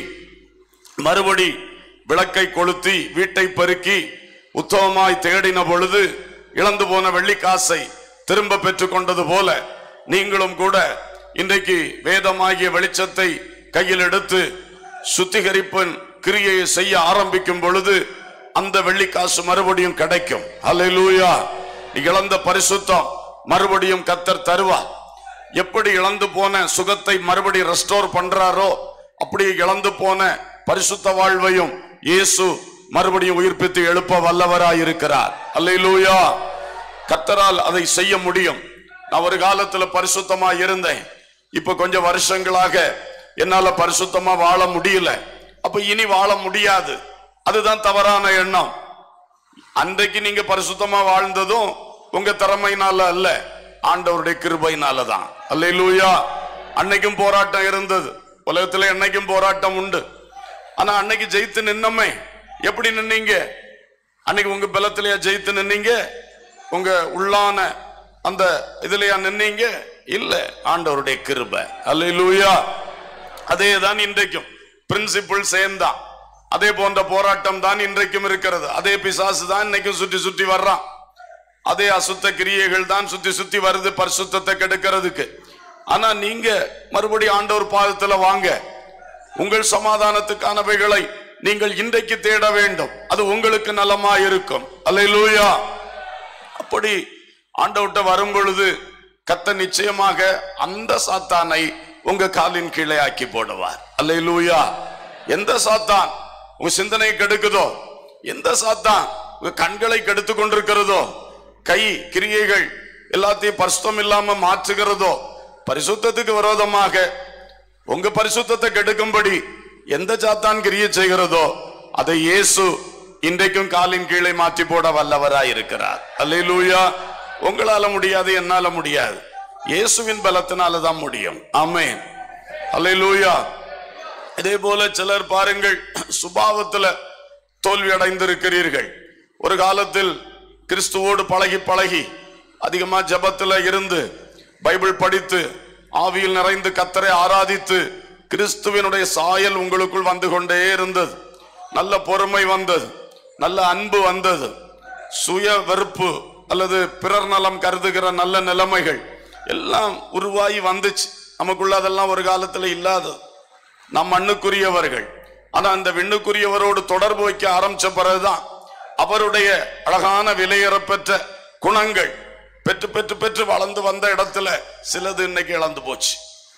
S1: மறுபடி விளக்கை கொளுத்தி வீட்டை பெருக்கி உத்தமமாய் தேடின பொழுது இழந்து போன வெள்ளி காசை திரும்ப பெற்றுக் கொண்டது போல நீங்களும் கூட இன்றைக்கு வேதமாகிய வெளிச்சத்தை கையில் எடுத்து சுத்திகரிப்பின் கிரியையை செய்ய ஆரம்பிக்கும் பொழுது அந்த வெள்ளி காசு மறுபடியும் கிடைக்கும் அல்லேலூயா நீ இழந்த பரிசுத்தம் மறுபடியும் கத்தர் தருவார் எப்படி இழந்து போன சுகத்தை மறுபடி ரெஸ்டோர் பண்றாரோ அப்படி இழந்து போன பரிசுத்த வாழ்வையும் இயேசு மறுபடியும் உயிர்ப்பித்து எழுப்ப வல்லவராயிருக்கிறார் அல்லேலூயா கத்தரால் அதை செய்ய முடியும் நான் ஒரு காலத்துல பரிசுத்தமா இருந்தேன் இப்ப கொஞ்சம் வருஷங்களாக என்னால பரிசுத்தமா வாழ முடியல அப்ப இனி வாழ முடியாது அதுதான் தவறான எண்ணம் அன்றைக்கு நீங்க பரிசுத்தமா வாழ்ந்ததும் உங்க திறமையினால அல்ல ஆண்டவருடைய கிருபையினாலதான் அல்லேலூயா அன்னைக்கும் போராட்டம் இருந்தது உலகத்துல என்னைக்கும் போராட்டம் உண்டு ஆனா அன்னைக்கு ஜெயித்து நின்னமே எப்படி நின்னீங்க அன்னைக்கு உங்க பலத்திலேயா ஜெயித்து நின்னீங்க உங்க உள்ளான அந்த இதுலயா நின்னீங்க இல்ல ஆண்டவருடைய கிருபை அல்லேலூயா அதே தான் இன்றைக்கும் பிரின்சிபிள் சேம் தான் அதே போன்ற போராட்டம் தான் இன்றைக்கும் இருக்கிறது அதே பிசாசு தான் இன்னைக்கும் சுற்றி சுற்றி வர்றான் அதே அசுத்த கிரியைகள் தான் சுத்தி சுத்தி வருது பரிசுத்தத்தை கெடுக்கிறதுக்கு ஆனா நீங்க மறுபடி ஆண்டவர் பாதத்துல வாங்க உங்கள் சமாதானத்துக்கானவைகளை நீங்கள் இன்றைக்கு தேட வேண்டும் அது உங்களுக்கு நலமா இருக்கும் அல்லேலூயா அப்படி ஆண்டவர்கிட்ட வரும் பொழுது கத்த நிச்சயமாக அந்த சாத்தானை உங்க காலின் கீழே ஆக்கி போடுவார் அல்லேலூயா எந்த சாத்தான் உங்க சிந்தனை கெடுக்குதோ எந்த சாத்தான் உங்க கண்களை கெடுத்து கொண்டிருக்கிறதோ கை கிரியைகள் எல்லாத்தையும் பரிசுத்தம் இல்லாம மாற்றுகிறதோ பரிசுத்தத்துக்கு விரோதமாக உங்க பரிசுத்தத்தை கெடுக்கும்படி எந்த சாத்தான் கிரியை செய்கிறதோ அதை இயேசு இன்றைக்கும் காலின் கீழே மாற்றி போட வல்லவராய் இருக்கிறார் அல்லேலூயா உங்களால முடியாது என்னால முடியாது இயேசுவின் பலத்தினால தான் முடியும் ஆமென் அல்லேலூயா இதே போல சிலர் பாருங்கள் சுபாவத்துல தோல்வி அடைந்திருக்கிறீர்கள் ஒரு காலத்தில் கிறிஸ்துவோடு பழகி பழகி அதிகமா ஜெபத்துல இருந்து பைபிள் படித்து ஆவியில் நிறைந்து கத்தரை ஆராதித்து கிறிஸ்துவினுடைய சாயல் உங்களுக்குள் வந்து கொண்டே இருந்தது நல்ல பொறுமை வந்தது நல்ல அன்பு வந்தது சுய வெறுப்பு அல்லது பிறர் நலம் கருதுகிற நல்ல நிலைமைகள் எல்லாம் உருவாகி வந்துச்சு நமக்குள்ள அதெல்லாம் ஒரு காலத்துல இல்லாதது நம் மண்ணுக்குரியவர்கள் ஆனா அந்த விண்ணுக்குரியவரோடு தொடர்பு வைக்க ஆரம்பிச்ச பிறகுதான் அவருடைய அழகான விலையேறப்பெற்ற குணங்கள் பெற்று பெற்று பெற்று வளர்ந்து வந்த இடத்துல சிலது இன்னைக்கு இழந்து போச்சு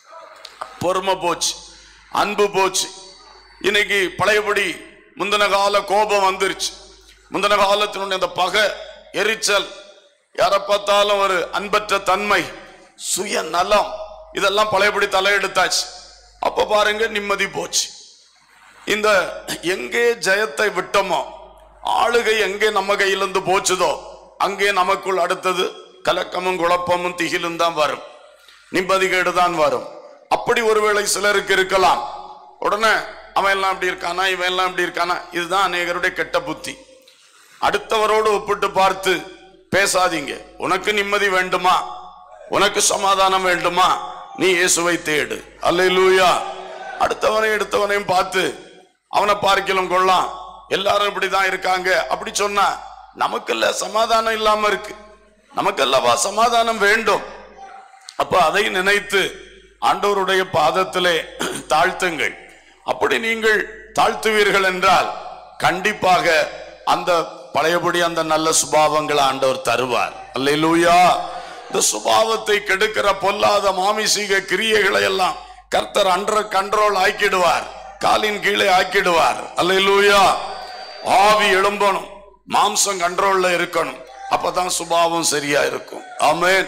S1: பொறுமை போச்சு அன்பு போச்சு இன்னைக்கு பழையபடி முந்தின கால கோபம் வந்துருச்சு முந்தின காலத்தினுடைய அந்த பகை எரிச்சல் யாரை பார்த்தாலும் ஒரு அன்பற்ற தன்மை சுய நலம் இதெல்லாம் பழையபடி தலையெடுத்தாச்சு அப்ப பாருங்க நிம்மதி போச்சு இந்த எங்கே ஜெயத்தை விட்டோமோ ஆளுகை எங்கே நம்ம கையிலிருந்து போச்சுதோ அங்கே நமக்குள் அடுத்தது கலக்கமும் குழப்பமும் திகிலும் தான் வரும் நிம்மதி கேடு தான் வரும் அப்படி ஒருவேளை சிலருக்கு இருக்கலாம் உடனே அவன் எல்லாம் இப்படி இருக்கானா இவன் எல்லாம் இப்படி இருக்கானா இதுதான் அநேகருடைய கெட்ட புத்தி அடுத்தவரோடு ஒப்பிட்டு பார்த்து பேசாதீங்க உனக்கு நிம்மதி வேண்டுமா உனக்கு சமாதானம் வேண்டுமா நீ இயேசுவை தேடு அல்லேலூயா அடுத்தவனை எடுத்தவனையும் பார்த்து அவனை பார்க்கலாம் கொள்ளாம் எல்லாரும் இப்படிதான் இருக்காங்க அப்படி சொன்னா நமக்கல்ல சமாதானம் இல்லாம இருக்கு நமக்கல்லவா சமாதானம் வேண்டும் அப்ப அதை நினைத்து ஆண்டவருடைய பாதத்திலே தாழ்த்துங்கள் அப்படி நீங்கள் தாழ்த்துவீர்கள் என்றால் கண்டிப்பாக அந்த பழையபடி அந்த நல்ல சுபாவங்களை ஆண்டவர் தருவார் அல்லேலூயா இந்த சுபாவத்தை கெடுக்கிற பொல்லாத மாமிசீக கிரியைகளை எல்லாம் கர்த்தர் அண்டர் கண்ட்ரோல் ஆக்கிடுவார் காலின் கீழே ஆக்கிடுவார் அல்லேலூயா ஆவி எழும்பணும் மாம்சம் கண்ட்ரோல்ல இருக்கணும் அப்பதான் சுபாவம் சரியா இருக்கும் ஆமென்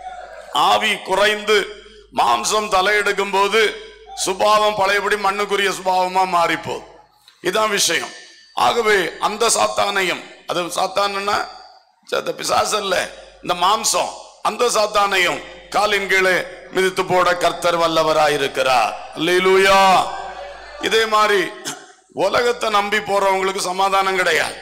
S1: ஆவி குறைந்து மாம்சம் தலையெடுக்கும் போது சுபாவம் பழையபடி மண்ணுக்குரிய சுபாவமா மாறிப்போகுது இதான் விஷயம் ஆகவே அந்த சாத்தானையும் அது சாத்தானுன்னா சத்த பிசாசு இல்ல இந்த மாம்சம் அந்த சாத்தானையும் காலின் கீழே மிதித்து போட கர்த்தர் வல்லவராயிருக்கிறார் அல்லேலூயா இதே மாதிரி உலகத்தை நம்பி போறவங்களுக்கு சமாதானம் கிடையாது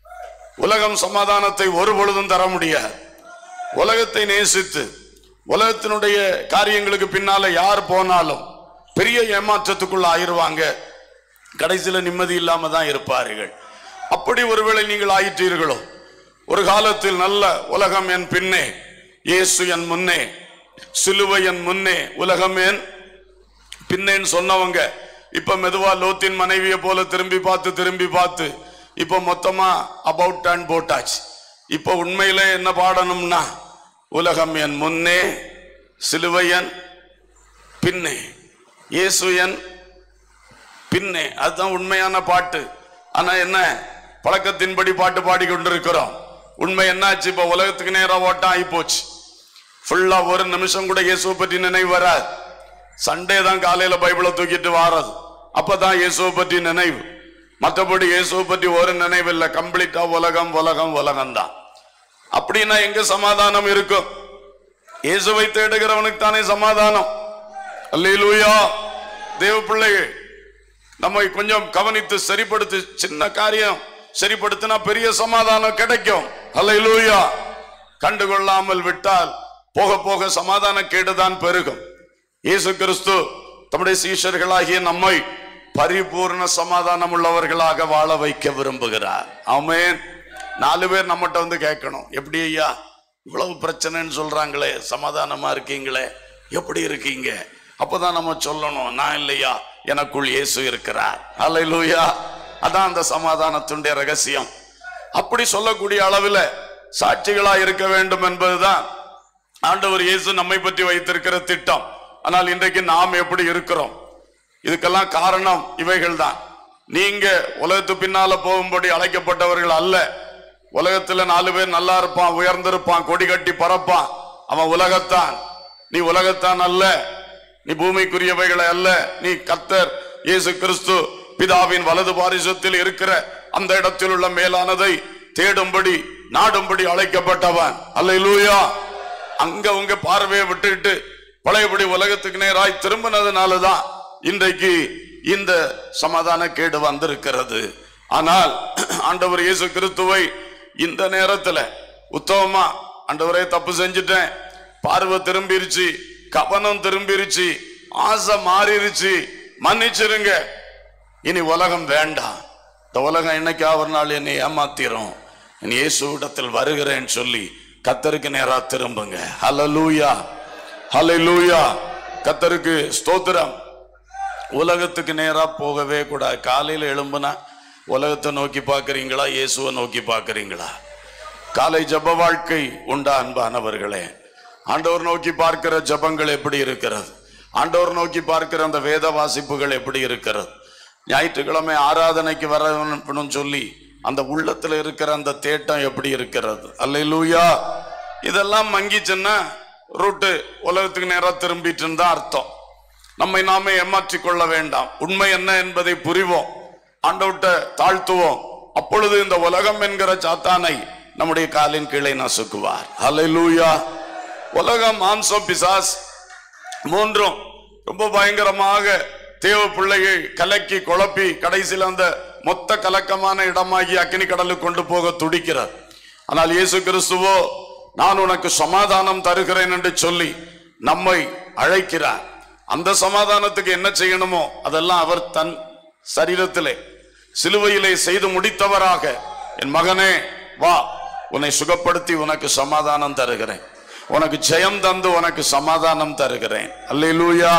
S1: உலகம் சமாதானத்தை ஒரு பொழுதும் தர முடியாது உலகத்தை நேசித்து உலகத்தினுடைய காரியங்களுக்கு பின்னால யார் போனாலும் பெரிய ஏமாற்றத்துக்குள்ள ஆயிருவாங்க கடைசியில நிம்மதி இல்லாம தான் இருப்பார்கள் அப்படி ஒருவேளை நீங்கள் ஆயிற்றீர்களோ ஒரு காலத்தில் நல்ல உலகம் என் பின்னே இயேசு என் முன்னே சிலுவை என் முன்னே உலகம் என் பின்னேன்னு சொன்னவங்க இப்ப மெதுவா லோத்தின் மனைவியை போல திரும்பி பார்த்து திரும்பி பார்த்து இப்ப மொத்தமா அபவுட் டர்ன் போட்டாச்சு இப்ப உண்மையில என்ன பாடணும்னா உலகம் என் முன்னே சிலுவையன் பின்னே இயேசு என் பின்னே அதுதான் உண்மையான பாட்டு ஆனா என்ன பழக்கத்தின்படி பாட்டு பாடி கொண்டிருக்கிறோம் உண்மை என்னாச்சு இப்ப உலகத்துக்கு நேரம் ஓட்டம் ஆகி போச்சு ஃபுல்லா ஒரு நிமிஷம் கூட இயேசுவை பற்றி நினைவு வராது சண்டே தான் காலையில பைபிளை தூக்கிட்டு வாரது அப்பதான் இயேசுவை பற்றி நினைவு மற்றபடி இயேசுவை பற்றி ஒரு நினைவு இல்லை கம்ப்ளீட்டா உலகம் உலகம் உலகம் தான் அப்படின்னா எங்க சமாதானம் இருக்கும் இயேசுவை தேடுகிறவனுக்கு தானே சமாதானம் அல்லேலூயா தேவ பிள்ளைகள் நம்மை கொஞ்சம் கவனித்து சரிப்படுத்தி சின்ன காரியம் சரிப்படுத்தினா பெரிய சமாதானம் கிடைக்கும் அல்லேலூயா கண்டுகொள்ளாமல் விட்டால் போக போக சமாதான கேடுதான் பெருகும் இயேசு கிறிஸ்து தம்முடைய சீஷர்களாகிய நம்மை பரிபூர்ண சமாதானம் உள்ளவர்களாக வாழ வைக்க விரும்புகிறார் ஆமென் நாலு பேர் நம்மகிட்ட வந்து கேட்கணும் எப்படி ஐயா இவ்வளவு பிரச்சனைன்னு சொல்றாங்களே சமாதானமா இருக்கீங்களே எப்படி இருக்கீங்க அப்பதான் நம்ம சொல்லணும் நான் இல்லையா எனக்குள் இயேசு இருக்கிறார் அல்லேலூயா அதான் அந்த சமாதானத்துடைய ரகசியம் அப்படி சொல்லக்கூடிய அளவில் சாட்சிகளா இருக்க வேண்டும் என்பதுதான் ஆண்டவர் இயேசு நம்மை பற்றி வைத்திருக்கிற திட்டம் ஆனால் இன்றைக்கு நாம் எப்படி இருக்கிறோம் இதுக்கெல்லாம் காரணம் இவைகள் தான் நீங்க உலகத்து பின்னால போகும்படி அழைக்கப்பட்டவர்கள் அல்ல உலகத்துல நாலு பேர் நல்லா இருப்பான் உயர்ந்திருப்பான் கொடி கட்டி பறப்பான் அவன் உலகத்தான் நீ உலகத்தான் அல்ல நீ பூமிக்குரியவைகளை அல்ல நீ கர்த்தர் இயேசு கிறிஸ்து பிதாவின் வலது பாரிசத்தில் இருக்கிற அந்த இடத்தில் உள்ள மேலானதை தேடும்படி நாடும்படி அழைக்கப்பட்டவன் அல்லேலூயா அங்க உங்க பார்வையை விட்டுட்டு பழையபடி உலகத்துக்கு நேராய் திரும்பினதுனாலதான் இன்றைக்கு இந்த சமாதான கேடு வந்திருக்கிறது ஆனால் ஆண்டவர் இயேசு கிறிஸ்துவை இந்த நேரத்துல உத்தமமா ஆண்டவரே தப்பு செஞ்சுட்டேன் பார்வை திரும்பிருச்சு கவனம் திரும்பிருச்சு ஆசை மாறிருச்சு மன்னிச்சிருங்க இனி உலகம் வேண்டாம் இந்த உலகம் என்னைக்கா ஒரு நாள் என்னை ஏமாத்திரும் நீ இயேசுவிடத்தில் வருகிறேன்னு சொல்லி கத்தருக்கு நேரா திரும்புங்க ஹalleluya ஹalleluya கத்தருக்கு ஸ்தோத்திரம் உலகத்துக்கு நேரா போகவே கூடாது காலையில எழும்புனா உலகத்தை நோக்கி பார்க்கறீங்களா இயேசுவை நோக்கி பார்க்கறீங்களா காலை ஜப வாழ்க்கை உண்டா அன்பானவர்களே ஆண்டவர் நோக்கி பார்க்கிற ஜபங்கள் எப்படி இருக்கிறது ஆண்டவர் நோக்கி பார்க்கிற அந்த வேத வாசிப்புகள் எப்படி இருக்கிறது ஞாயிற்றுக்கிழமை ஆராதனைக்கு வரணும் சொல்லி அந்த உள்ளத்துல இருக்கிற அந்த தேட்டம் எப்படி இருக்கிறது அல்லேலூயா இதெல்லாம் மங்கிச்சுன்னா ரூட்டு உலகத்துக்கு நேரா திரும்பிட்டு தான் அர்த்தம் நம்மை நாமே ஏமாற்றிக் கொள்ள வேண்டாம் உண்மை என்ன என்பதை புரிவோம் ஆண்டவட்ட தாழ்த்துவோம் அப்பொழுது இந்த உலகம் என்கிற சாத்தானை நம்முடைய காலின் கீழே நசுக்குவார் ஹalleluya உலகம் மாம்சம் பிசாஸ் மூன்றும் ரொம்ப பயங்கரமாக தேவ பிள்ளையை கலக்கி குழப்பி கடைசியில் அந்த மொத்த கலக்கமான இடமாகி அக்கினி கடலுக்கு கொண்டு போக துடிக்கிறார் ஆனால் இயேசு கிறிஸ்துவோ நான் உனக்கு சமாதானம் தருகிறேன் என்று சொல்லி நம்மை அழைக்கிறார் அந்த சமாதானத்துக்கு என்ன செய்யணுமோ அதெல்லாம் அவர் தன் சரீரத்திலே சிலுவையிலே செய்து முடித்தவராக என் மகனே வா உன்னை சுகப்படுத்தி உனக்கு சமாதானம் தருகிறேன் உனக்கு ஜெயம் தந்து உனக்கு சமாதானம் தருகிறேன் அல்லேலூயா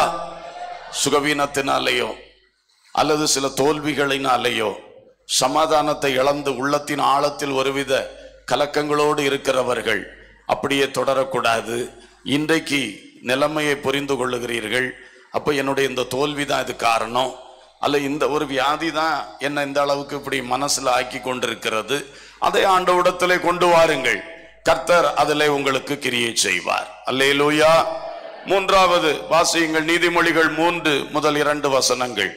S1: சுகவீனத்தினாலேயோ அல்லது சில தோல்விகளினாலேயோ சமாதானத்தை இழந்து உள்ளத்தின் ஆழத்தில் ஒருவித கலக்கங்களோடு இருக்கிறவர்கள் அப்படியே தொடரக்கூடாது இன்றைக்கு நிலைமையை புரிந்து கொள்ளுகிறீர்கள் அப்ப என்னுடைய இந்த தோல்வி தான் இது காரணம் அல்ல இந்த ஒரு வியாதி தான் என்ன இந்த அளவுக்கு இப்படி மனசுல ஆக்கி கொண்டிருக்கிறது அதை ஆண்டவிடத்திலே கொண்டு வாருங்கள் கர்த்தர் அதிலே உங்களுக்கு கிரியை செய்வார் அல்லேலூயா மூன்றாவது வாசியுங்கள் நீதிமொழிகள் மூன்று முதல் இரண்டு வசனங்கள்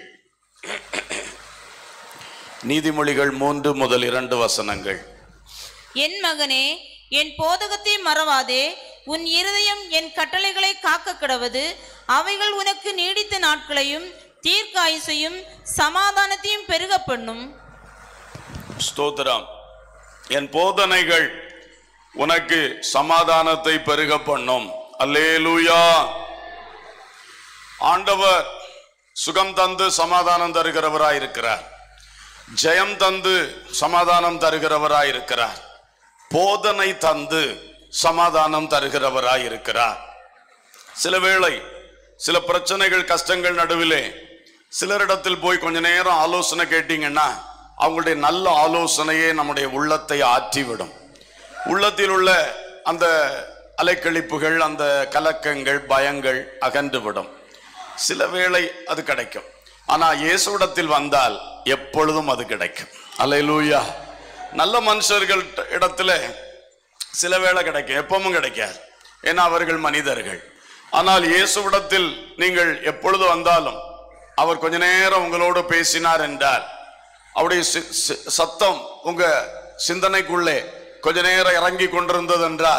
S1: நீதிமொழிகள் மூன்று முதல் இரண்டு வசனங்கள்
S2: என் மகனே என் போதகத்தை மறவாதே உன் இருதயம் என் கட்டளைகளை காக்க கிடவது அவைகள் உனக்கு நீடித்த நாட்களையும் தீர்க்காயுசையும் சமாதானத்தையும் பெருக பண்ணும்
S1: ஸ்தோத்திரம் என் போதனைகள் உனக்கு சமாதானத்தை பெருக பண்ணும் அல்லேலூயா ஆண்டவர் சுகம் தந்து சமாதானம் தருகிறவராய் இருக்கிறார் ஜெயம் தந்து சமாதானம் தருகிறவராய் இருக்கிறார் போதனை தந்து சமாதானம் தருகிறவராய் இருக்கிறார் சில வேளை சில பிரச்சனைகள் கஷ்டங்கள் நடுவிலே சிலரிடத்தில் போய் கொஞ்ச நேரம் ஆலோசனை கேட்டீங்கன்னா அவங்களுடைய நல்ல ஆலோசனையே நம்முடைய உள்ளத்தை ஆற்றிவிடும் உள்ளத்தில் உள்ள அந்த அலைக்கழிப்புகள் அந்த கலக்கங்கள் பயங்கள் அகன்றுவிடும் சில வேளை அது கிடைக்கும் ஆனா இயேசுவிடத்தில் வந்தால் எப்பொழுதும் அது கிடைக்கும் அல்லேலூயா நல்ல மனுஷர்கள் இடத்துல சில வேளை கிடைக்கும் எப்பவும் கிடைக்காது ஏன்னா அவர்கள் மனிதர்கள் ஆனால் இயேசுவிடத்தில் நீங்கள் எப்பொழுது வந்தாலும் அவர் கொஞ்ச நேரம் உங்களோடு பேசினார் என்றால் அவருடைய சி- சி- சத்தம் உங்க சிந்தனைக்குள்ளே கொஞ்ச நேரம் இறங்கி கொண்டிருந்தது என்றால்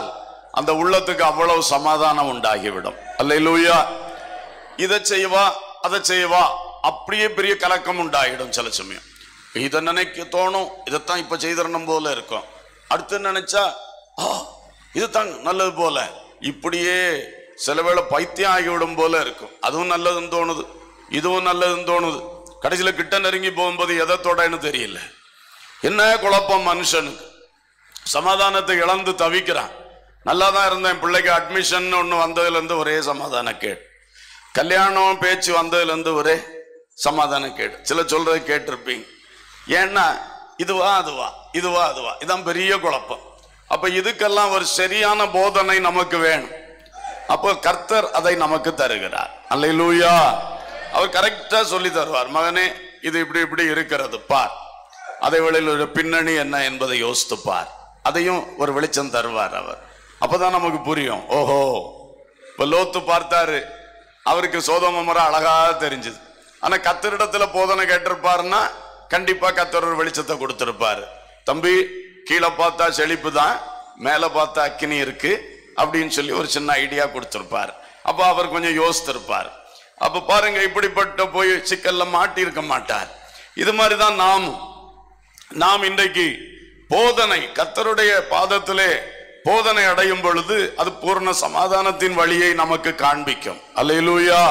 S1: அந்த உள்ளத்துக்கு அவ்வளவு சமாதானம் உண்டாகிவிடும் அல்லேலூயா இதை செய்வா அதை செய்வா அப்படியே பெரிய கலக்கம் உண்டாயிடும் சில சமயம் இதை நினைக்க தோணும் இதைத்தான் இப்ப செய்திடணும் போல இருக்கும் அடுத்து நினைச்சா ஆ இதுதான் நல்லது போல இப்படியே சில வேளை பைத்தியம் ஆகிவிடும் போல இருக்கும் அதுவும் நல்லதுன்னு தோணுது இதுவும் நல்லதுன்னு தோணுது கடைசியில கிட்ட நெருங்கி போகும்போது எதை தொடன்னு தெரியல என்ன குழப்பம் மனுஷனுக்கு சமாதானத்தை இழந்து தவிக்கிறான் நல்லா தான் இருந்தேன் பிள்ளைக்கு அட்மிஷன் ஒன்று வந்ததுலேருந்து ஒரே சமாதான கேடு கல்யாணம் பேச்சு வந்ததுலேருந்து ஒரே சமாதான கேடு சில சொல்றதை கேட்டிருப்பீங்க ஏன்னா இதுவா அதுவா இதுவா அதுவா இதான் பெரிய குழப்பம் அப்ப இதுக்கெல்லாம் ஒரு சரியான போதனை நமக்கு வேணும் அப்போ கர்த்தர் அதை நமக்கு தருகிறார் அல்லேலூயா அவர் கரெக்டா சொல்லி தருவார் மகனே இது இப்படி இப்படி இருக்கிறது பார் அதை வேளையில் ஒரு பின்னணி என்ன என்பதை யோசித்து பார் அதையும் ஒரு வெளிச்சம் தருவார் அவர் அப்பதான் நமக்கு புரியும் ஓஹோ இப்ப லோத்து பார்த்தாரு அவருக்கு சோதம முறை அழகா தெரிஞ்சது ஆனா கத்தரிடத்துல போதனை கேட்டிருப்பாருன்னா கண்டிப்பா கத்தர் ஒரு வெளிச்சத்தை கொடுத்திருப்பாரு தம்பி கீழே பார்த்தா செழிப்பு தான் மேல பார்த்தா அக்கினி இருக்கு அப்படின்னு சொல்லி ஒரு சின்ன ஐடியா கொடுத்திருப்பார் அப்ப அவர் கொஞ்சம் யோசித்திருப்பார் அப்ப பாருங்க இப்படிப்பட்ட போய் சிக்கல்ல மாட்டி இருக்க மாட்டார் இது மாதிரிதான் நாமும் நாம் இன்றைக்கு போதனை கர்த்தருடைய பாதத்திலே போதனை அடையும் பொழுது அது பூர்ண சமாதானத்தின் வழியை நமக்கு காண்பிக்கும் அல்லேலூயா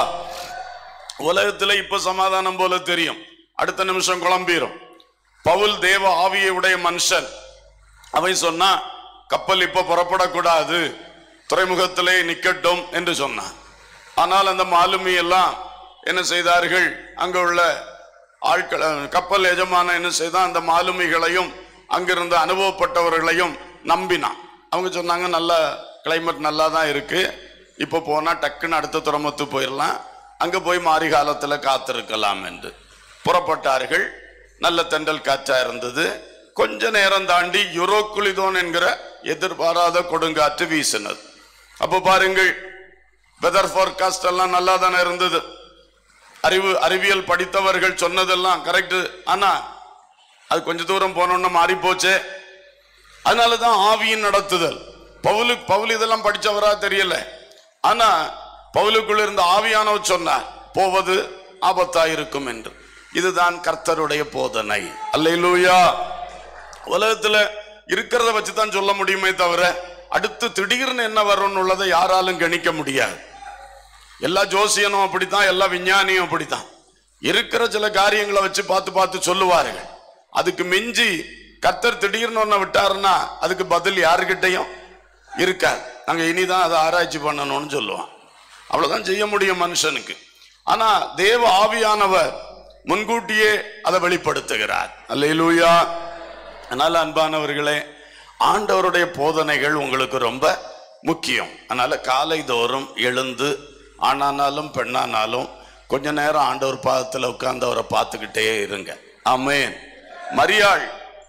S1: உலகத்துல இப்ப சமாதானம் போல தெரியும் அடுத்த நிமிஷம் குழம்பிரும் பவுல் தேவ ஆவியை உடைய மனுஷன் அவன் சொன்னா கப்பல் இப்ப புறப்படக்கூடாது துறைமுகத்திலே நிக்கட்டும் என்று சொன்னான் ஆனால் அந்த மாலுமி எல்லாம் என்ன செய்தார்கள் அங்க உள்ள ஆட்கள் கப்பல் எஜமான என்ன செய்தான் அந்த மாலுமிகளையும் அங்கிருந்த அனுபவப்பட்டவர்களையும் நம்பினான் அவங்க சொன்னாங்க நல்ல கிளைமேட் நல்லா தான் இருக்கு இப்போ போனா டக்குன்னு அடுத்த துறைமுகத்து போயிடலாம் அங்க போய் மாரி காலத்துல காத்திருக்கலாம் என்று புறப்பட்டார்கள் நல்ல தென்றல் காற்றா இருந்தது கொஞ்ச நேரம் தாண்டி யுரோக்குலிதோன் என்கிற எதிர்பாராத கொடுங்காற்று வீசினது அப்போ பாருங்கள் வெதர் forecast எல்லாம் நல்லா தானே இருந்தது அறிவு அறிவியல் படித்தவர்கள் சொன்னதெல்லாம் கரெக்ட் ஆனா அது கொஞ்ச தூரம் போனோம்னா மாறி போச்சே அதனாலதான் ஆவியின் நடத்துதல் பவுலு பவுல் இதெல்லாம் படிச்சவரா தெரியல ஆனா பவுலுக்குள்ள இருந்த ஆவியானவர் சொன்னார் போவது ஆபத்தா இருக்கும் என்று இதுதான் கர்த்தருடைய போதனை அல்லேலூயா உலகத்துல இருக்கிறத வச்சு தான் சொல்ல முடியுமே தவிர அடுத்து திடீர்னு என்ன வரும்னு உள்ளதை யாராலும் கணிக்க முடியாது எல்லா ஜோசியனும் அப்படித்தான் எல்லா விஞ்ஞானியும் அப்படித்தான் இருக்கிற சில காரியங்களை வச்சு பார்த்து பார்த்து சொல்லுவார்கள் அதுக்கு மிஞ்சி கர்த்தர் திடீர்னு ஒன்ன விட்டாருன்னா அதுக்கு பதில் யாருக்கிட்டையும் இருக்காது நாங்க இனிதான் அதை ஆராய்ச்சி பண்ணணும்னு சொல்லுவான் அவ்வளவுதான் செய்ய முடியும் மனுஷனுக்கு ஆனா தேவ ஆவியானவர் முன்கூட்டியே அதை வெளிப்படுத்துகிறார் அல்லேலூயா அதனால அன்பானவர்களே ஆண்டவருடைய போதனைகள் உங்களுக்கு ரொம்ப முக்கியம் அதனால காலை தோறும் எழுந்து ஆணானாலும் பெண்ணானாலும் கொஞ்ச நேரம் ஆண்டவர் பாதத்தில் உட்கார்ந்து அவரை பார்த்துக்கிட்டே இருங்க ஆமென் மரியாள்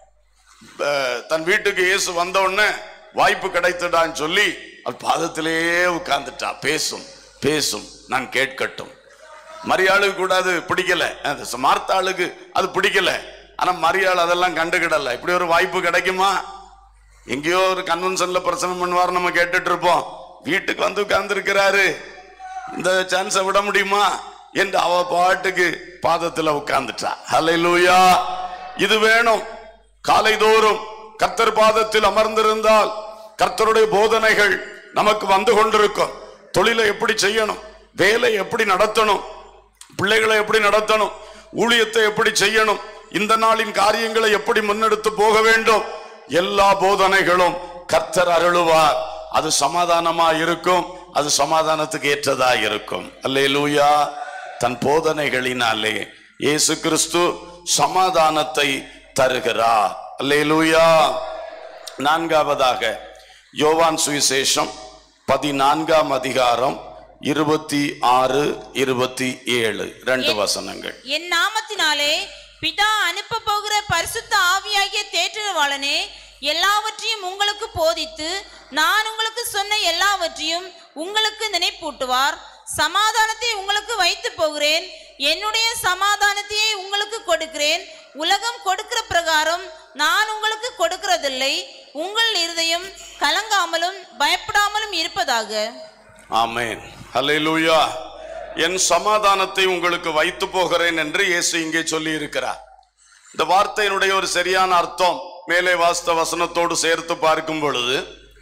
S1: அஹ், தன் வீட்டுக்கு இயேசு வந்த உடனே வாய்ப்பு கிடைத்துடான்னு சொல்லி அவர் பாதத்திலேயே உட்கார்ந்துட்டா பேசும் பேசும் நான் கேட்கட்டும் மரியாளுக்கு கூட அது பிடிக்கல அது மார்த்தாளுக்கு அது பிடிக்கல ஆனா மரியாள் அதெல்லாம் கண்டுக்கிடல இப்படி ஒரு வாய்ப்பு கிடைக்குமா எங்கேயோ ஒரு கன்வென்ஷன்ல பிரச்சனை பண்ணுவார் நம்ம கேட்டுட்டு இருப்போம் வீட்டுக்கு வந்து உட்கார்ந்து இருக்கிறாரு இந்த சான்ஸை விட முடியுமா என்று அவ பாட்டுக்கு பாதத்துல உட்கார்ந்துட்டா ஹalleluya இது வேணும் காலை தோறும் கர்த்தர் பாதத்தில் அமர்ந்திருந்தால் கர்த்தருடைய போதனைகள் நமக்கு வந்து கொண்டிருக்கும் தொழிலை எப்படி செய்யணும் வேலை எப்படி நடத்தணும் பிள்ளைகளை எப்படி நடத்தணும் ஊழியத்தை எப்படி செய்யணும் இந்த நாளின் காரியங்களை எப்படி முன்னெடுத்து போக வேண்டும் எல்லா போதனைகளும் கர்த்தர் அருளுவார் அது சமாதானமா இருக்கும் அது சமாதானத்துக்கு ஏற்றதா இருக்கும் அல்லேலூயா தன் போதனைகளினாலே இயேசு கிறிஸ்து சமாதானத்தை தருகிறார் அல்லேலூயா நான்காவதாக யோவான் சுவிசேஷம் பதினான்காம் அதிகாரம் இருபத்தி ஆறு இருபத்தி ஏழு ரெண்டு வசனங்கள்
S2: என் நாமத்தினாலே பிதா அனுப்ப போகிற பரிசுத்த ஆவியாகிய தேற்றவாளனே எல்லாவற்றையும் உங்களுக்கு போதித்து நான் உங்களுக்கு சொன்ன எல்லாவற்றையும் உங்களுக்கு நினைப்பூட்டுவார் சமாதானத்தை உங்களுக்கு வைத்து போகிறேன் என்னுடைய சமாதானத்தையே உங்களுக்கு கொடுக்கிறேன் உலகம் கொடுக்கிற பிரகாரம் நான் உங்களுக்கு கொடுக்கிறதில்லை உங்கள் இருதயம் கலங்காமலும் பயப்படாமலும் இருப்பதாக
S1: ஆமென் ஹalleluya என் சமாதானத்தை உங்களுக்கு வைத்து போகிறேன் என்று இயேசு இங்கே சொல்லி இருக்கிறார் இந்த வார்த்தையினுடைய ஒரு சரியான அர்த்தம் மேலே வாஸ்த வசனத்தோடு சேர்த்து பார்க்கும் பொழுது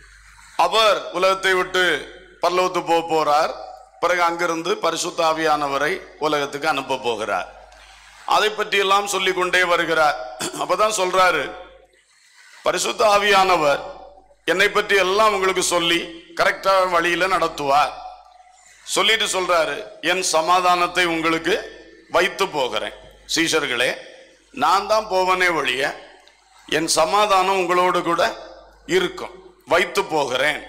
S1: அவர் உலகத்தை விட்டு பரலோகத்து போக போறார் பிறகு அங்கிருந்து பரிசுத்த ஆவியானவரை உலகத்துக்கு அனுப்ப போகிறார் அதை பற்றி எல்லாம் சொல்லிக் கொண்டே வருகிறார் அப்பதான் சொல்றாரு பரிசுத்த ஆவியானவர் என்னை பற்றி எல்லாம் உங்களுக்கு சொல்லி கரெக்டான வழியில நடத்துவார் சொல்லிட்டு சொல்றாரு என் சமாதானத்தை உங்களுக்கு வைத்து போகிறேன் சீஷர்களே நான் தான் போவனே வழிய என் சமாதானம் உங்களோடு கூட இருக்கும் வைத்து போகிறேன்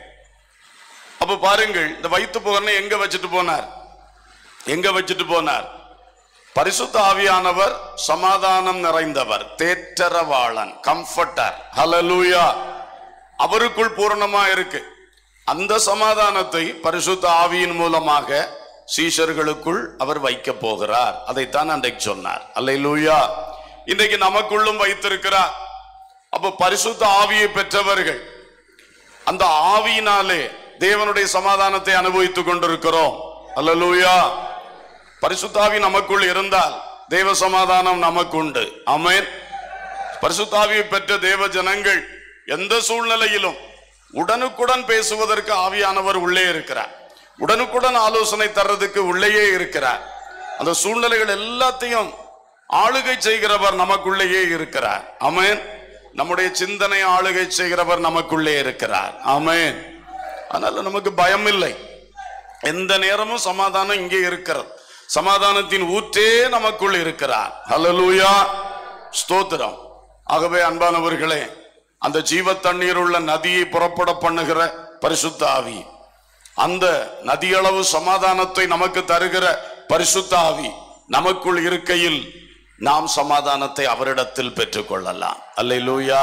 S1: அப்ப பாருங்கள் இந்த வைத்து போகிறேன்னு எங்க வச்சுட்டு போனார் எங்க வச்சுட்டு போனார் பரிசுத்த ஆவியானவர் சமாதானம் நிறைந்தவர் தேற்றரவாளன் கம்ஃபர்டர் ஹalleluya அவருக்குள் பூரணமா இருக்கு அந்த சமாதானத்தை பரிசுத்த ஆவியின் மூலமாக சீஷர்களுக்குள் அவர் வைக்க போகிறார் அதைத்தான் அன்றைக்கு சொன்னார் அல்லேலூயா இன்றைக்கு நமக்குள்ளும் வைத்திருக்கிறார் அப்ப பரிசுத்த ஆவியை பெற்றவர்கள் அந்த ஆவியினாலே தேவனுடைய சமாதானத்தை அனுபவித்துக் கொண்டிருக்கிறோம் அல்லேலூயா பரிசுத்தாவி நமக்குள் இருந்தால் தேவ சமாதானம் நமக்குண்டு ஆமென் பரிசுத்தாவியை பெற்ற தேவ ஜனங்கள் எந்த சூழ்நிலையிலும் உடனுக்குடன் பேசுவதற்கு ஆவியானவர் உள்ளே இருக்கிறார் உடனுக்குடன் ஆலோசனை தர்றதுக்கு உள்ளேயே இருக்கிறார் அந்த சூழ்நிலைகள் எல்லாத்தையும் ஆளுகை செய்கிறவர் நமக்குள்ளேயே இருக்கிறார் ஆமென் நம்முடைய சிந்தனை ஆளுகை செய்கிறவர் நமக்குள்ளே இருக்கிறார் ஆமென் அதனால நமக்கு பயம் இல்லை எந்த நேரமும் சமாதானம் இங்கே இருக்கிறது சமாதானத்தின் ஊற்றே நமக்குள் இருக்கிறார் ஹalleluya ஸ்தோத்திரம் ஆகவே அன்பானவர்களே அந்த ஜீவ தண்ணீர் உள்ள நதியை புறப்பட பண்ணுகிற பரிசுத்த ஆவி அந்த நதியளவு சமாதானத்தை நமக்கு தருகிற பரிசுத்த ஆவி நமக்குள் இருக்கையில் நாம் சமாதானத்தை அவரிடத்தில் பெற்றுக்கொள்ளலாம் அல்லேலூயா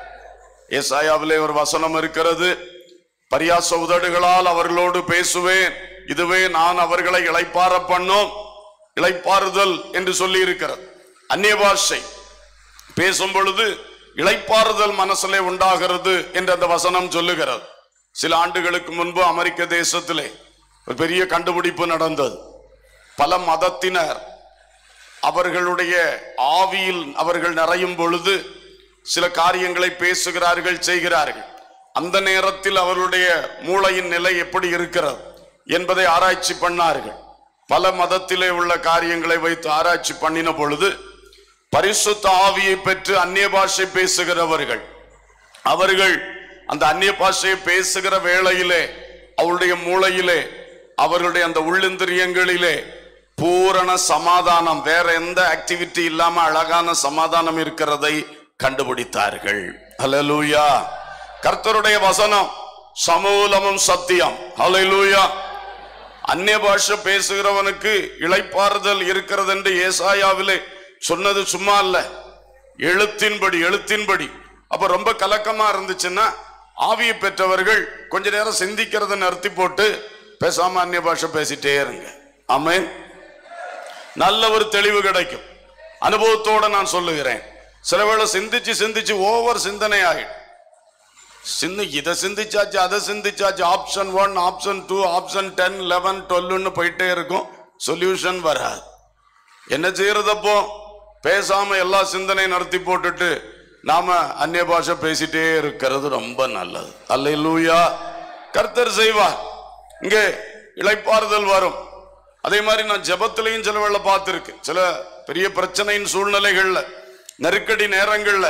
S1: ஏசாயாவிலே ஒரு வசனம் இருக்கிறது பரியாச உதடுகளால் அவர்களோடு பேசுவேன் இதுவே நான் அவர்களை இளைப்பார பண்ணும் இளைப்பாறுதல் என்று சொல்லி இருக்கிறது அந்நிய பாஷை பேசும் பொழுது இளைப்பாறுதல் மனசிலே உண்டாகிறது என்று அந்த வசனம் சொல்லுகிறது சில ஆண்டுகளுக்கு முன்பு அமெரிக்க தேசத்திலே ஒரு பெரிய கண்டுபிடிப்பு நடந்தது பல மதத்தினர் அவர்களுடைய ஆவியில் அவர்கள் நிறையும் பொழுது சில காரியங்களை பேசுகிறார்கள் செய்கிறார்கள் அந்த நேரத்தில் அவருடைய மூளையின் நிலை எப்படி இருக்கிறது என்பதை ஆராய்ச்சி பண்ணார்கள் பல மதத்திலே உள்ள காரியங்களை வைத்து ஆராய்ச்சி பண்ணின பொழுது பரிசுத்த ஆவியை பெற்று அந்நிய பாஷை பேசுகிறவர்கள் அவர்கள் அந்த அந்நிய பாஷையை பேசுகிற வேளையிலே அவருடைய மூளையிலே அவர்களுடைய அந்த உள்ளிந்திரியங்களிலே பூரண சமாதானம் வேற எந்த ஆக்டிவிட்டி இல்லாம அழகான சமாதானம் இருக்கிறதை கண்டுபிடித்தார்கள் ஹalleluya கர்த்தருடைய வசனம் சமூலமும் சத்தியம் ஹalleluya அந்நிய பாஷை பேசுகிறவனுக்கு இளைப்பாறுதல் இருக்கிறது என்று ஏசாயாவிலே சொன்னது சும்மா அல்ல எழுத்தின்படி எழுத்தின்படி அப்ப ரொம்ப கலக்கமா இருந்துச்சுன்னா ஆவியை பெற்றவர்கள் கொஞ்ச நேரம் சிந்திக்கிறத நிறுத்தி போட்டு பேசாம அந்நிய பாஷை பேசிட்டே இருங்க ஆமென் நல்ல ஒரு தெளிவு கிடைக்கும் அனுபவத்தோட நான் சொல்லுகிறேன் சில வேளை சிந்திச்சு சிந்திச்சு ஓவர் சிந்தனை ஆகிடும் சின்ன இதை சிந்திச்சாச்சு அதை சிந்திச்சாச்சு option one option two option ten eleven டுவெல்னு போயிட்டே இருக்கும் சொல்யூஷன் வராது என்ன செய்யறதப்போ பேசாம எல்லா சிந்தனையும் நடத்தி போட்டுட்டு நாம அந்நிய பாஷை பேசிட்டே இருக்கிறது ரொம்ப நல்லது அல்லேலூயா கர்த்தர் செய்வார் இங்கே இளைப்பாறுதல் வரும் அதே மாதிரி நான் ஜெபத்திலையும் சில வேளை பார்த்திருக்கு சில பெரிய பிரச்சனையின் சூழ்நிலைகள்ல நெருக்கடி நேரங்கள்ல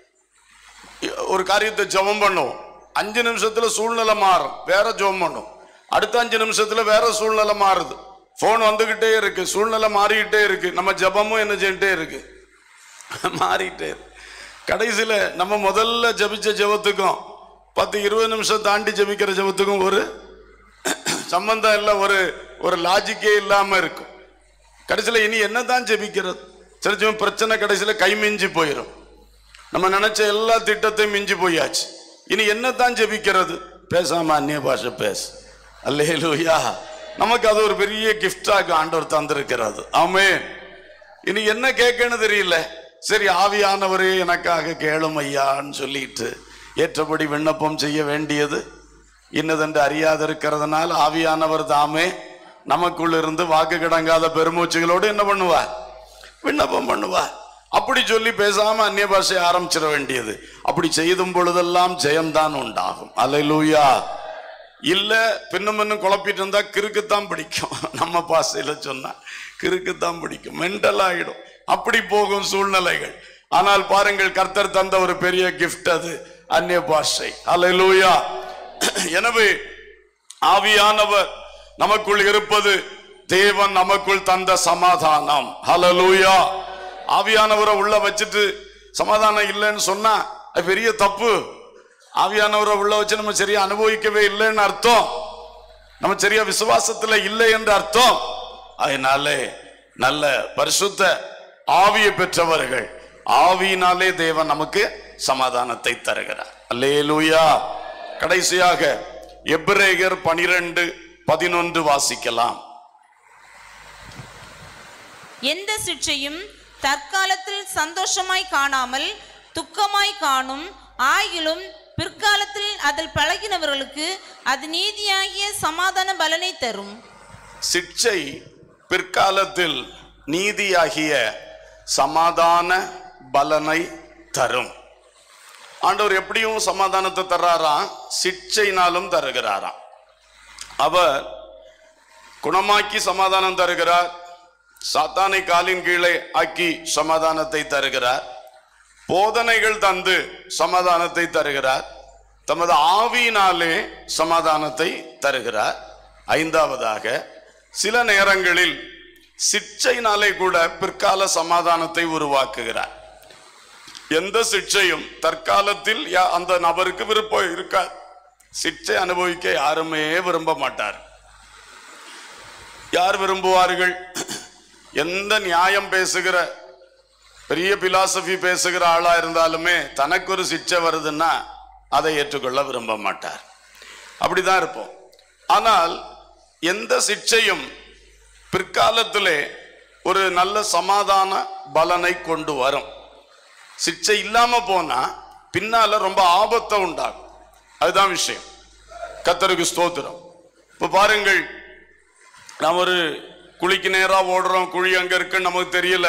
S1: ஒரு காரியத்தை ஜெபம் பண்ணுவோம் அஞ்சு நிமிஷத்துல சூழ்நிலை மாறும் வேற ஜெபம் பண்ணும் அடுத்த அஞ்சு நிமிஷத்துல வேற சூழ்நிலை மாறுது போன் வந்துகிட்டே இருக்கு சூழ்நிலை மாறிக்கிட்டே இருக்கு நம்ம ஜெபமும் என்ன செஞ்சுட்டே இருக்கு மாறிட்டே இருக்கு கடைசியில நம்ம முதல்ல ஜெபிச்ச ஜெபத்துக்கும் பத்து இருபது நிமிஷம் தாண்டி ஜெபிக்கிற ஜெபத்துக்கும் ஒரு சம்பந்தம் இல்லை ஒரு ஒரு லாஜிக்கே இல்லாம இருக்கும் கடைசியில இனி என்னதான் ஜெபிக்கிறது சில சமயம் பிரச்சனை கடைசியில கை மிஞ்சி போயிடும் நம்ம நினைச்ச எல்லா திட்டத்தையும் மிஞ்சி போயாச்சு இனி என்னதான் ஜெபிக்கிறது பேசாம அந்நிய பாஷை பேசு அல்லேலூயா நமக்கு அது ஒரு பெரிய கிஃப்டாக ஆண்டவர் தந்திருக்கிறது ஆமே இனி என்ன கேட்கன்னு தெரியல
S5: சரி ஆவியானவரே எனக்காக கேளும் ஐயான்னு சொல்லிட்டு ஏற்றபடி விண்ணப்பம் செய்ய வேண்டியது இன்னதென்று அறியாது இருக்கிறதுனால ஆவியானவர் தாமே நமக்குள்ள இருந்து வாக்கு கிடங்காத பெருமூச்சுகளோடு என்ன பண்ணுவார் விண்ணப்பம் பண்ணுவார் அப்படி சொல்லி பேசாம அந்நிய பாஷை ஆரம்பிச்சிட வேண்டியது அப்படி செய்தும் பொழுதெல்லாம் ஜெயம்தான் உண்டாகும் அல்லேலூயா இல்ல பின்னும் இன்னும் குழப்பிட்டு இருந்தா கிறுக்குத்தான் பிடிக்கும் நம்ம பாசையில சொன்னா கிறுக்குத்தான் பிடிக்கும் மென்டல் ஆயிடும் அப்படி போகும் சூழ்நிலைகள் ஆனால் பாருங்கள் கர்த்தர் தந்த ஒரு பெரிய கிஃப்ட் அது அந்நிய பாஷை அல்லேலூயா எனவே ஆவியானவர் நமக்குள் இருப்பது தேவன் நமக்குள் தந்த சமாதானம் ஹalleluya ஆவியானவரை உள்ள வச்சுட்டு சமாதானம் இல்லைன்னு சொன்னா அது பெரிய தப்பு ஆவியானவரை உள்ள வச்சு நம்ம சரியா அனுபவிக்கவே இல்லைன்னு அர்த்தம் நம்ம சரியா விசுவாசத்துல இல்லை என்று அர்த்தம் அதனாலே நல்ல பரிசுத்த ஆவியை பெற்றவர்கள் ஆவியினாலே தேவன் நமக்கு சமாதானத்தை தருகிறார் அல்லேலூயா கடைசியாக எபிரேயர் பனிரெண்டு பதினொன்று வாசிக்கலாம்
S2: எந்த சிற்றையும் தற்காலத்தில் சந்தோஷமாய் காணாமல் துக்கமாய் காணும் ஆயிலும் பிற்காலத்தில் அதில் பழகினவர்களுக்கு அது நீதியாகிய சமாதான பலனை தரும்
S5: சிற்சை பிற்காலத்தில் நீதியாகிய சமாதான பலனை தரும் ஆண்டவர் எப்படியும் சமாதானத்தை தர்றாராம் சிற்சைனாலும் தருகிறாராம் அவர் குணமாக்கி சமாதானம் தருகிறார் சாத்தானை காலின் கீழே ஆக்கி சமாதானத்தை தருகிறார் போதனைகள் தந்து சமாதானத்தை தருகிறார் தமது ஆவியினாலே சமாதானத்தை தருகிறார் ஐந்தாவதாக சில நேரங்களில் சிற்சையினாலே கூட பிற்கால சமாதானத்தை உருவாக்குகிறார் எந்த சிற்சையும் தற்காலத்தில் யா- அந்த நபருக்கு விருப்பம் இருக்காது சிற்சை அனுபவிக்க யாருமே விரும்ப மாட்டார் யார் விரும்புவார்கள் எந்த நியாயம் பேசுகிற பெரிய பிலாசபி பேசுகிற ஆளா இருந்தாலுமே தனக்கு ஒரு சிக்ஷை வருதுன்னா அதை ஏற்றுக்கொள்ள விரும்ப மாட்டார் அப்படிதான் இருப்போம் ஆனால் எந்த சிக்ஷையும் பிற்காலத்திலே ஒரு நல்ல சமாதான பலனை கொண்டு வரும் சிக்ஷை இல்லாம போனா பின்னால ரொம்ப ஆபத்தை உண்டாகும் அதுதான் விஷயம் கத்தருக்கு ஸ்தோத்திரம் இப்ப பாருங்கள் நாம் ஒரு குழிக்கு நேரா ஓடுறோம் குழி அங்க இருக்குன்னு நமக்கு தெரியல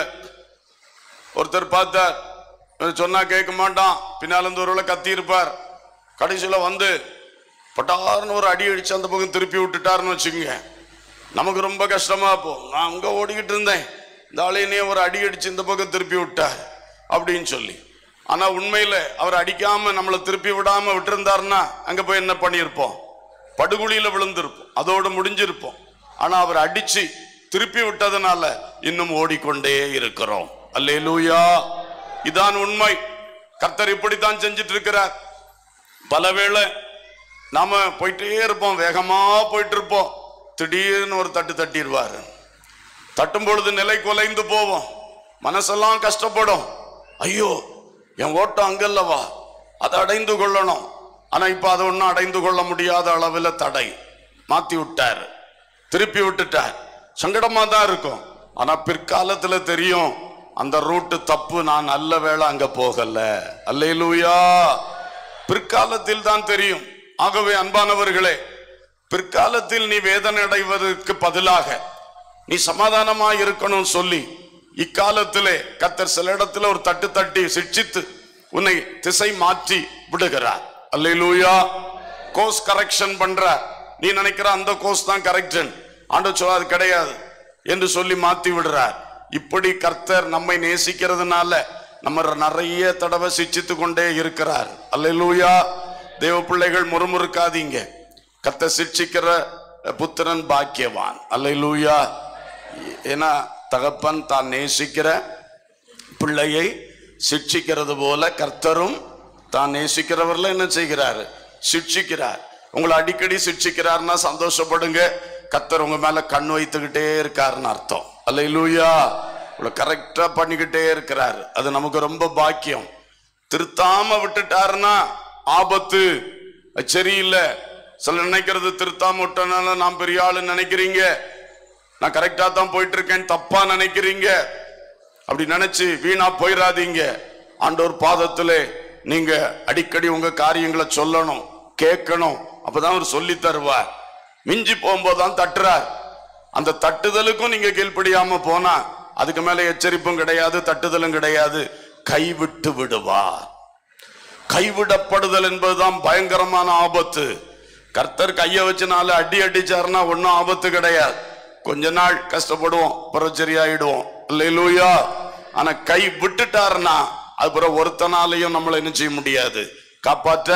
S5: ஒருத்தர் பார்த்தார் இவன் சொன்னா கேட்க மாட்டான் பின்னால இருந்து ஒருவேளை கத்தி இருப்பார் கடைசியில வந்து பட்டார்னு ஒரு அடி அடிச்சு அந்த பக்கம் திருப்பி விட்டுட்டாருன்னு வச்சுக்கோங்க நமக்கு ரொம்ப கஷ்டமா போகும் நான் அங்க ஓடிக்கிட்டு இருந்தேன் இந்த ஆளையனே ஒரு அடி அடிச்சு இந்த பக்கம் திருப்பி விட்டார் அப்படின்னு சொல்லி ஆனா உண்மையில அவர் அடிக்காம நம்மளை திருப்பி விடாம விட்டிருந்தாருன்னா அங்க போய் என்ன பண்ணியிருப்போம் படுகுழியில விழுந்திருப்போம் அதோடு முடிஞ்சிருப்போம் ஆனா அவர் அடிச்சு திருப்பி விட்டதுனால இன்னும் ஓடிக்கொண்டே இருக்கிறோம் அல்லேலூயா இதான் உண்மை கர்த்தர் இப்படித்தான் செஞ்சிட்டு இருக்கிறார் பலவேளை நாம போயிட்டே இருப்போம் வேகமா போயிட்டு இருப்போம் திடீர்னு ஒரு தட்டு தட்டிடுவாரு தட்டும் பொழுது நிலை குலைந்து போவோம் மனசெல்லாம் கஷ்டப்படும் ஐயோ என் ஓட்டம் அங்கல்லவா அதை அடைந்து கொள்ளணும் ஆனா இப்ப அதை ஒன்றும் அடைந்து கொள்ள முடியாத அளவில் தடை மாத்தி விட்டார் திருப்பி விட்டுட்டார் சங்கடமா தான் இருக்கும் ஆனா பிற்காலத்துல தெரியும் அந்த ரூட்டு தப்பு நான் நல்ல வேளை அங்க போகல அல்லேலூயா பிற்காலத்தில் தான் தெரியும் ஆகவே அன்பானவர்களே பிற்காலத்தில் நீ வேதனை அடைவதற்கு பதிலாக நீ சமாதானமா இருக்கணும் சொல்லி இக்காலத்திலே கத்தர் சில இடத்துல ஒரு தட்டு தட்டி சிக்ஷித்து உன்னை திசை மாற்றி விடுகிறார் அல்லேலூயா கோர்ஸ் கரெக்ஷன் பண்ற நீ நினைக்கிற அந்த கோர்ஸ் தான் கரெக்ஷன் ஆண்டு சொல்ல அது கிடையாது என்று சொல்லி மாத்தி விடுறார் இப்படி கர்த்தர் நம்மை நேசிக்கிறதுனால நம்ம நிறைய தடவை சிச்சித்து கொண்டே இருக்கிறார் அல்லேலூயா தேவ பிள்ளைகள் முறுமுறுக்காதீங்க கத்த சிக்ஷிக்கிற புத்திரன் பாக்கியவான் அல்லேலூயா ஏன்னா தகப்பன் தான் நேசிக்கிற பிள்ளையை சிக்ஷிக்கிறது போல கர்த்தரும் தான் நேசிக்கிறவர்ல என்ன செய்கிறாரு சிக்ஷிக்கிறார் உங்களை அடிக்கடி சிக்ஷிக்கிறார்னா சந்தோஷப்படுங்க கர்த்தர் உங்க மேல கண் வைத்துக்கிட்டே இருக்காருன்னு அர்த்தம் அல்லேலூயா உங்களை கரெக்டா பண்ணிக்கிட்டே இருக்கிறாரு அது நமக்கு ரொம்ப பாக்கியம் திருத்தாம விட்டுட்டாருன்னா ஆபத்து அது சரியில்லை சில நினைக்கிறது திருத்தாம விட்டனால நான் பெரிய ஆளுன்னு நினைக்கிறீங்க நான் கரெக்டா தான் போயிட்டு இருக்கேன் தப்பா நினைக்கிறீங்க அப்படி நினைச்சு வீணா போயிடாதீங்க ஆண்டவர் பாதத்திலே நீங்க அடிக்கடி உங்க காரியங்களை சொல்லணும் கேட்கணும் அப்பதான் அவர் சொல்லி தருவார் மிஞ்சி போகும்போதுதான் தட்டுறார் அந்த தட்டுதலுக்கும் நீங்க கீழ்ப்படியாம போனா அதுக்கு மேல எச்சரிப்பும் கிடையாது தட்டுதலும் கிடையாது கைவிட்டு விடுவார் கைவிடப்படுதல் என்பதுதான் பயங்கரமான ஆபத்து கர்த்தர் கைய வச்சு நாலு அடி அடிச்சாருன்னா ஒன்னும் ஆபத்து கிடையாது கொஞ்ச நாள் கஷ்டப்படுவோம் அப்புறம் சரியாயிடுவோம் இல்லையிலூயா ஆனா கை விட்டுட்டாருன்னா அப்புறம் ஒருத்தனாலையும் நம்மளை என்ன செய்ய முடியாது காப்பாற்ற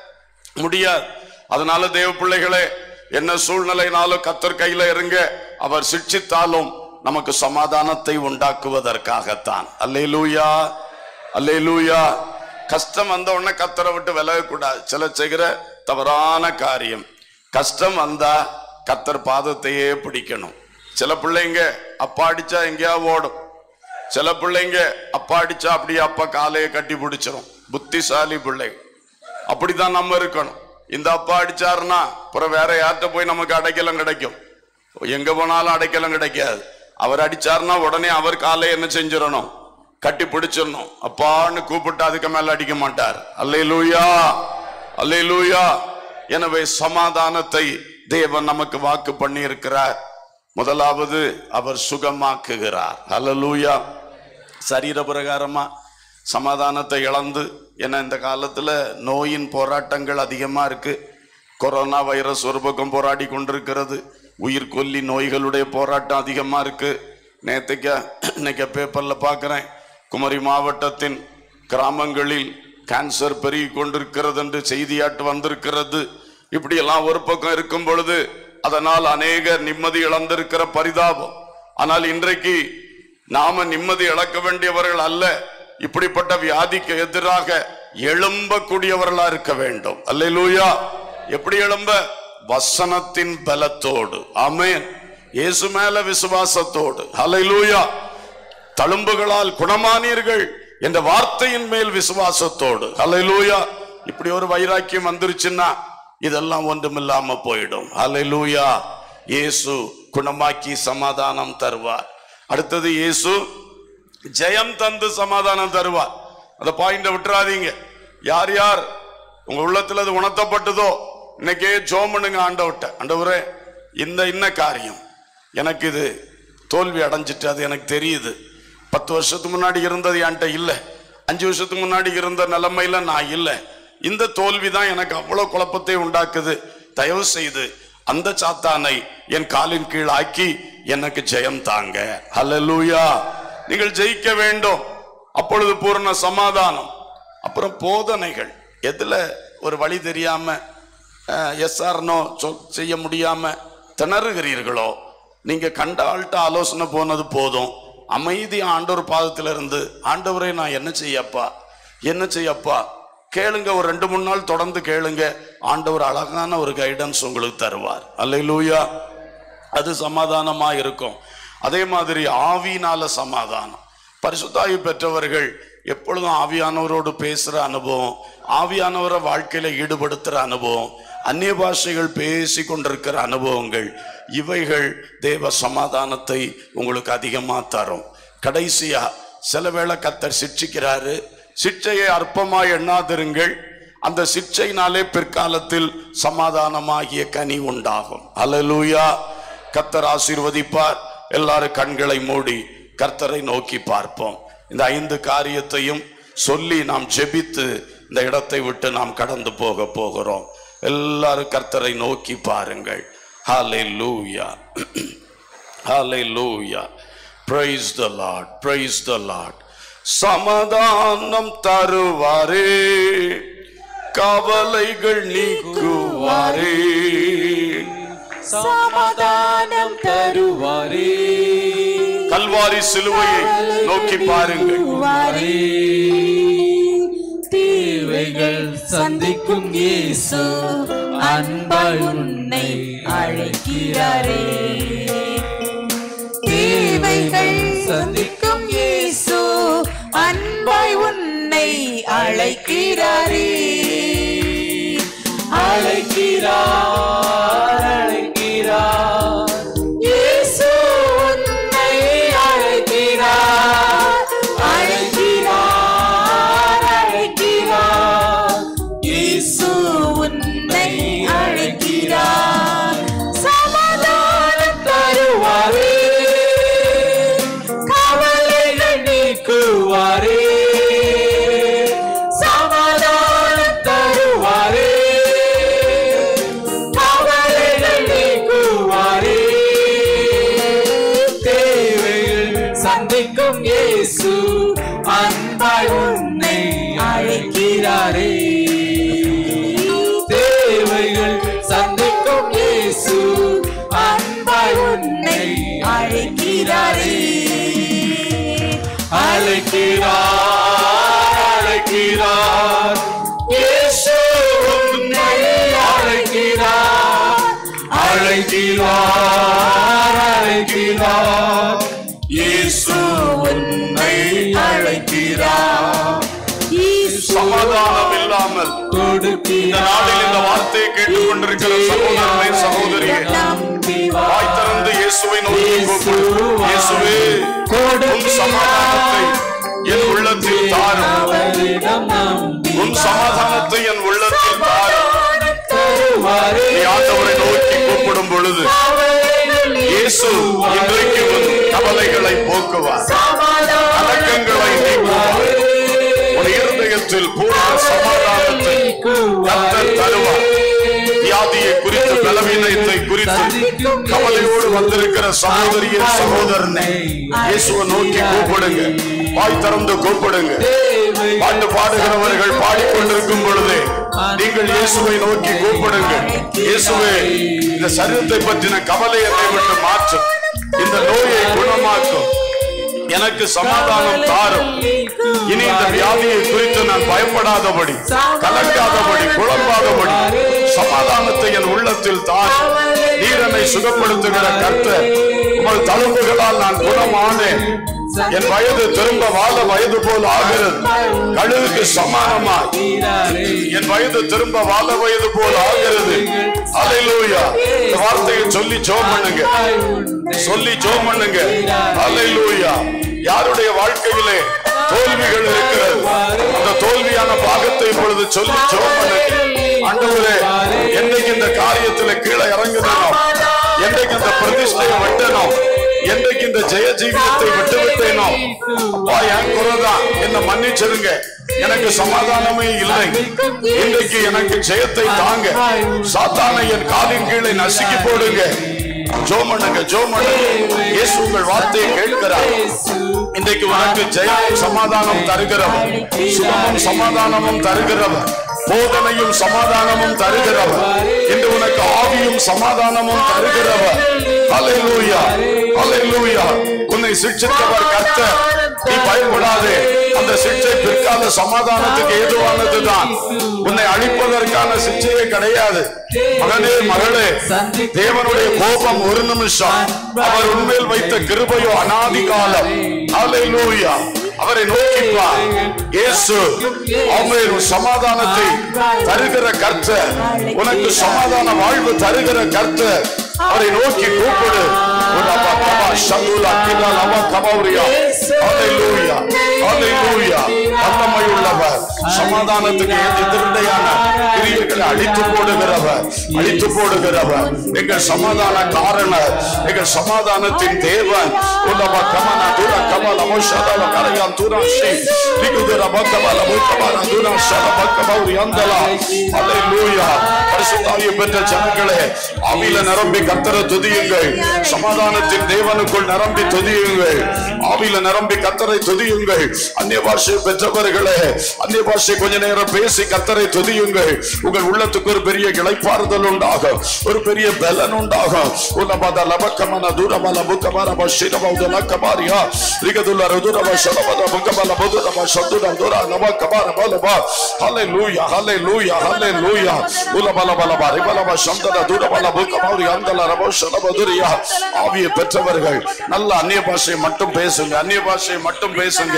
S5: முடியாது அதனால தேவ பிள்ளைகளே என்ன சூழ்நிலைனாலும் கத்தர் கையில இருங்க அவர் சிட்சித்தாலும் நமக்கு சமாதானத்தை உண்டாக்குவதற்காகத்தான் அல்லேலூயா அல்லேலூயா கஷ்டம் வந்த உடனே கத்தரை விட்டு விலகக்கூடாது சில செய்கிற தவறான காரியம் கஷ்டம் வந்தா கத்தர் பாதத்தையே பிடிக்கணும் சில பிள்ளைங்க அப்பா அடிச்சா எங்கேயா ஓடும் சில பிள்ளைங்க அப்பா அடிச்சா அப்படியே அப்பா காலையை கட்டி பிடிச்சிரும் புத்திசாலி பிள்ளை அப்படிதான் நம்ம இருக்கணும் இந்த அப்பா அடிச்சாருன்னா அப்புறம் வேற யார்கிட்ட போய் நமக்கு அடைக்கலம் கிடைக்கும் எங்க போனாலும் அடைக்கலம் கிடைக்காது அவர் அடிச்சாருன்னா உடனே அவர் காலை என்ன செஞ்சிடணும் கட்டி பிடிச்சிடணும் அப்பான்னு கூப்பிட்டு அதுக்கு மேல அடிக்க மாட்டார் அல்லே லூயா அல்லே லூயா எனவே சமாதானத்தை தேவன் நமக்கு வாக்கு பண்ணி இருக்கிறார் முதலாவது அவர் சுகமாக்குகிறார் அல்லேலூயா சரீர பிரகாரமா சமாதானத்தை இழந்து ஏன்னா இந்த காலத்துல நோயின் போராட்டங்கள் அதிகமா இருக்கு கொரோனா வைரஸ் ஒரு பக்கம் போராடி கொண்டிருக்கிறது உயிர் கொல்லி நோய்களுடைய போராட்டம் அதிகமா இருக்கு நேற்றுக்க இன்னைக்கு பேப்பர்ல பார்க்கிறேன் குமரி மாவட்டத்தின் கிராமங்களில் கேன்சர் பெருகி கொண்டிருக்கிறது என்று செய்தியாட்டு வந்திருக்கிறது இப்படியெல்லாம் ஒரு பக்கம் இருக்கும் பொழுது அதனால் அநேகர் நிம்மதி இழந்திருக்கிற பரிதாபம் ஆனால் இன்றைக்கு நாம நிம்மதி இழக்க வேண்டியவர்கள் அல்ல இப்படிப்பட்ட வியாதிக்கு எதிராக எழும்பக்கூடியவர்களா இருக்க வேண்டும் அல்லேலூயா எப்படி எழும்ப வசனத்தின் பலத்தோடு ஆமென் இயேசு மேல விசுவாசத்தோடு அல்லேலூயா தழும்புகளால் குணமானீர்கள் என்ற வார்த்தையின் மேல் விசுவாசத்தோடு அல்லேலூயா இப்படி ஒரு வைராக்கியம் வந்துருச்சுன்னா இதெல்லாம் ஒன்றுமில்லாம போயிடும் அல்லேலூயா இயேசு குணமாக்கி சமாதானம் தருவார் அடுத்தது இயேசு ஜெயம் தந்து சமாதானம் தருவார் அந்த பாயிண்ட விட்டுறாதீங்க யார் யார் உங்க உள்ளத்துல அது உணர்த்தப்பட்டதோ இன்னைக்கே ஜோம் பண்ணுங்க ஆண்டவர்ட்ட ஆண்டவரே இந்த இன்ன காரியம் எனக்கு இது தோல்வி அடைஞ்சிட்டு அது எனக்கு தெரியுது பத்து வருஷத்துக்கு முன்னாடி இருந்தது என்கிட்ட இல்லை அஞ்சு வருஷத்துக்கு முன்னாடி இருந்த நிலைமையில நான் இல்லை இந்த தோல்வி தான் எனக்கு அவ்வளவு குழப்பத்தை உண்டாக்குது தயவு செய்து அந்த சாத்தானை என் காலின் கீழ் ஆக்கி எனக்கு ஜெயம் தாங்க ஹalleluya நீங்கள் ஜெயிக்க வேண்டும் அப்பொழுது பூர்ண சமாதானம் அப்புறம் போதனைகள் எதுல ஒரு வழி தெரியாம எஸ்ஆர்னோ செய்ய முடியாம திணறுகிறீர்களோ நீங்க கண்ட ஆள்கிட்ட ஆலோசனை போனது போதும் அமைதி ஆண்டவர் பாதத்துல இருந்து ஆண்டவரே நான் என்ன செய்யப்பா என்ன செய்யப்பா கேளுங்க ஒரு ரெண்டு மூணு நாள் தொடர்ந்து கேளுங்க ஆண்டவர் அழகான ஒரு கைடன்ஸ் உங்களுக்கு தருவார் அல்லேலூயா அது சமாதானமா இருக்கும் அதே மாதிரி ஆவியினால சமாதானம் பரிசுத்தாயி பெற்றவர்கள் எப்பொழுதும் ஆவியானவரோடு பேசுற அனுபவம் ஆவியானவரை வாழ்க்கையில ஈடுபடுத்துற அனுபவம் அந்நிய பாஷைகள் பேசி கொண்டிருக்கிற அனுபவங்கள் இவைகள் தேவ சமாதானத்தை உங்களுக்கு அதிகமா தரும் கடைசியா சில வேளை கத்தர் சிட்சிக்கிறாரு சிட்சையை அற்பமாய் எண்ணாதிருங்கள் அந்த சிட்சையினாலே பிற்காலத்தில் சமாதானமாகிய கனி உண்டாகும் அல்லேலூயா கத்தர் ஆசீர்வதிப்பார் எல்லாரும் கண்களை மூடி கர்த்தரை நோக்கி பார்ப்போம் இந்த ஐந்து காரியத்தையும் சொல்லி நாம் ஜெபித்து இந்த இடத்தை விட்டு நாம் கடந்து போக போகிறோம் எல்லாரும் கர்த்தரை நோக்கி பாருங்கள் ஹalleluya ஹalleluya praise the lord praise the lord சமாதானம் தருவாரே கவலைகள் நீக்குவாரே
S3: சமாதானம்
S4: தருவாரே
S5: கல்வாரி சிலுவையை நோக்கி பாருங்கள்
S3: தருவாரே
S4: தேவைகள் சந்திக்கும் இயேசு
S3: அன்பாய் உன்னை அழைக்கிறாரே தேவைகள் சந்திக்கும் இயேசு அன்பாய் உன்னை அழைக்கிறாரே
S4: அழைக்கிறார் அழைக்கிறார்
S3: இயேசு உன்னை அழைக்கிறார்
S4: சந்திக்கும் இயேசு அன்பாய் உன்னை அழைக்கிறாரே தேவைகள் சந்திக்கும் இயேசு அன்பாய் உன்னை
S3: அழைக்கிறாரே
S4: அழைக்கிறார் அழைக்கிறார் இயேசு உன்னை அழைக்கிறார் அழைக்கிறார் அழைக்கிறார் இயேசு உன்னை அழைக்கிறார்
S5: சமாதானம் இல்லாமல் இந்த
S4: கொடுக்கிறார்
S5: நாளில் இந்த வார்த்தையை கேட்டுக்கொண்டிருக்கிற சகோதரனை சகோதரியே வாய் திறந்து இயேசுவை நோக்கி கூப்பிடு இயேசுவே உன் சமாதானத்தை என் உள்ளத்தில் தாரும்
S4: அவரிடம் நம்பி
S5: உன் சமாதானத்தை என் உள்ளத்தில் தாரும்
S4: தருவாரே
S5: நீ ஆண்டவரை நோக்கி கூப்பிடும் பொழுது இயேசு இன்றைக்கு உன் கவலைகளை போக்குவார் கலக்கங்களை நீக்குவார் உன் இருதயத்தில் பூர்ண சமாதானத்தை கர்த்தர் தருவார் வியாதியை குறித்து பலவீனத்தை குறித்து கவலையோடு வந்திருக்கிற சகோதரியின் சகோதரனை இயேசுவை நோக்கி கூப்பிடுங்க வாய் திறந்து கூப்பிடுங்க பாட்டு பாடுகிறவர்கள் பாடிக்கொண்டிருக்கும் பொழுதே நீங்கள் இயேசுவை நோக்கி கூப்பிடுங்க இயேசுவே இந்த சரீரத்தை பற்றின கவலை என்னை விட்டு மாற்றும் இந்த நோயை குணமாக்கும் எனக்கு சமாதானம் தாரும் இனி இந்த வியாதியை குறித்து நான் பயப்படாதபடி கலங்காதபடி குழம்பாதபடி சமாதானத்தை என் உள்ளத்தில் தாரும் நீர் என்னை சுகப்படுத்துகிற கர்த்தர் உங்கள் தழும்புகளால் நான் குணமானேன் என் வயது திரும்ப வாழ வயது போல் ஆகிறது கழுகுக்கு சமானமாய் என் வயது திரும்ப வாழ வயது போல் ஆகிறது அலையிலூயா இந்த வார்த்தையை சொல்லி ஜோம் பண்ணுங்க சொல்லி ஜோம் பண்ணுங்க அலையிலூயா யாருடைய வாழ்க்கையிலே தோல்விகள் இருக்கிறது அந்த தோல்வியான பாகத்தை இப்பொழுது சொல்லி ஜோம் பண்ணுங்க ஆண்டவரே என்னைக்கு இந்த காரியத்துல கீழே இறங்குதனோ என்னைக்கு இந்த பிரதிஷ்டையை வெட்டனோ என்னைக்கு இந்த ஜெய ஜீவியத்தை விட்டு விட்டேனோ வா, என் குறைதான் என்ன மன்னிச்சிருங்க எனக்கு சமாதானமே இல்லை இன்றைக்கு எனக்கு ஜெயத்தை தாங்க சாத்தானை என் காலின் கீழே நசுக்கி போடுங்க ஜோமனுங்க ஜோமனுங்க இயேசு உங்கள் வார்த்தையை கேட்கிறார் இன்றைக்கு உனக்கு ஜெயம் சமாதானம் தருகிறவர் சுகமும் சமாதானமும் தருகிறவர் போதனையும் சமாதானமும் தருகிறவர் இன்று உனக்கு ஆவியும் சமாதானமும் தருகிறவர் அல்லேலூயா அல்லேலூயா உன்னை சிக்ஷித்தவர் கர்த்தர் நீ பயப்படாதே அந்த சிக்ஷை பிற்கால சமாதானத்துக்கு ஏதுவானதுதான் உன்னை அழிப்பதற்கான சிக்ஷையே கிடையாது மகனே மகளே தேவனுடைய கோபம் ஒரு நிமிஷம் அவர் உண்மையில் வைத்த கிருபையோ அனாதி காலம் அல்லேலூயா அவரை நோக்கி வா இயேசு ஆமென் உன் சமாதானத்தை தருகிற கர்த்தர் உனக்கு சமாதான வாழ்வு தருகிற கர்த்தர் அவரை நோக்கி கூப்பிடு ஒரு அப்பா கபா சந்துலா கிலா லவா கபௌரியா அல்லேலூயா அல்லேலூயா வல்லமை உள்ளவர் சமாதானத்துக்கு எதிர்டையான கிரியைகளை அழித்து போடுகிறவர் அழித்து போடுகிறவர் எங்கள் சமாதான காரணர் எங்கள் சமாதானத்தின் தேவன் உலக கமன தூர கமல மோஷதல கரையான் தூராஷி லிகுதர பக்கமல முக்கமல தூராஷ பக்கமௌரி அந்தலா அல்லேலூயா பரிசுத்தாவியை பெற்ற ஜனங்களே ஆவியில நிரம்பி கத்தரை துதியுங்கள் சமாதானத்தின் தேவனுக்குள் நிரம்பி துதியுங்கள் ஆவியில நிரம்பி கத்தரை துதியுங்கள் அந்நிய பாஷை பெற்றவர்களே அந்நிய பாஷை கொஞ்ச நேரம் பேசி கத்தரை துதியுங்கள் உங்கள் உள்ளத்துக்கு ஒரு பெரிய இளைப்பாறுதல் உண்டாகும் ஒரு பெரிய பலன் உண்டாகும் உலபத லபக்கமன தூரபல புக்கமர பஷிரபௌத லக்கமாரியா ரிகதுல ருதுரப ஷலபத புக்கபல புதுரப ஷதுர துர லப கபார பலபா ஹalleluya ஹalleluya ஹalleluya உலபல பலப ரிபலப சந்தர தூரபல புக்கமௌரி அந்தல ரப ஷலபதுரியா ஆவியை பெற்றவர்கள் நல்ல அந்நிய பாஷை மட்டும் பேசுங்க அந்நிய பாஷை மட்டும் பேசுங்க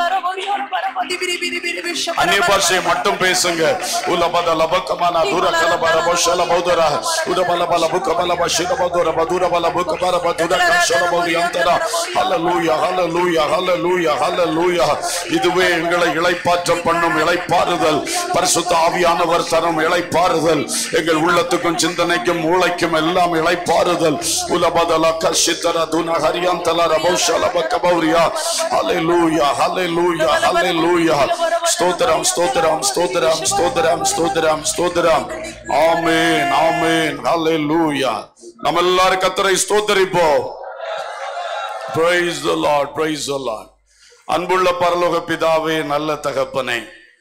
S5: அந்நிய பாஷையை மட்டும் பேசுங்க உலபத லபக்கமான தூர கலபர பஷல பௌதர உடபல பல புக்கபல பஷில பௌதர பதுர பல புக்கபர பதுர கஷல பௌதி அந்தரா ஹalleluya ஹalleluya ஹalleluya ஹalleluya இதுவே எங்களை இளைப்பாற்ற பண்ணும் இளைப்பாறுதல் பரிசுத்த ஆவியானவர் தரும் இளைப்பாறுதல் எங்கள் உள்ளத்துக்கும் சிந்தனைக்கும் மூளைக்கும் எல்லாம் இளைப்பாறுதல் உலபதல கஷித்தர துன ஹரியந்தல ரபௌஷல பக்கபௌரியா ஹalleluya ஹalleluya ஹalleluya ஸ்தோத்திரம் ஸ்தோத்திரம் ஸ்தோத்திரம் ஸ்தோத்திரம் ஸ்தோத்திரம் ஸ்தோத்திரம் ஆமென் ஆமென் ஹalleluya நம்ம எல்லாரும் கத்தரை ஸ்தோத்தரிப்போம் Praise the Lord, praise the Lord. அன்புள்ள பரலோக பிதாவே நல்ல தகப்பனே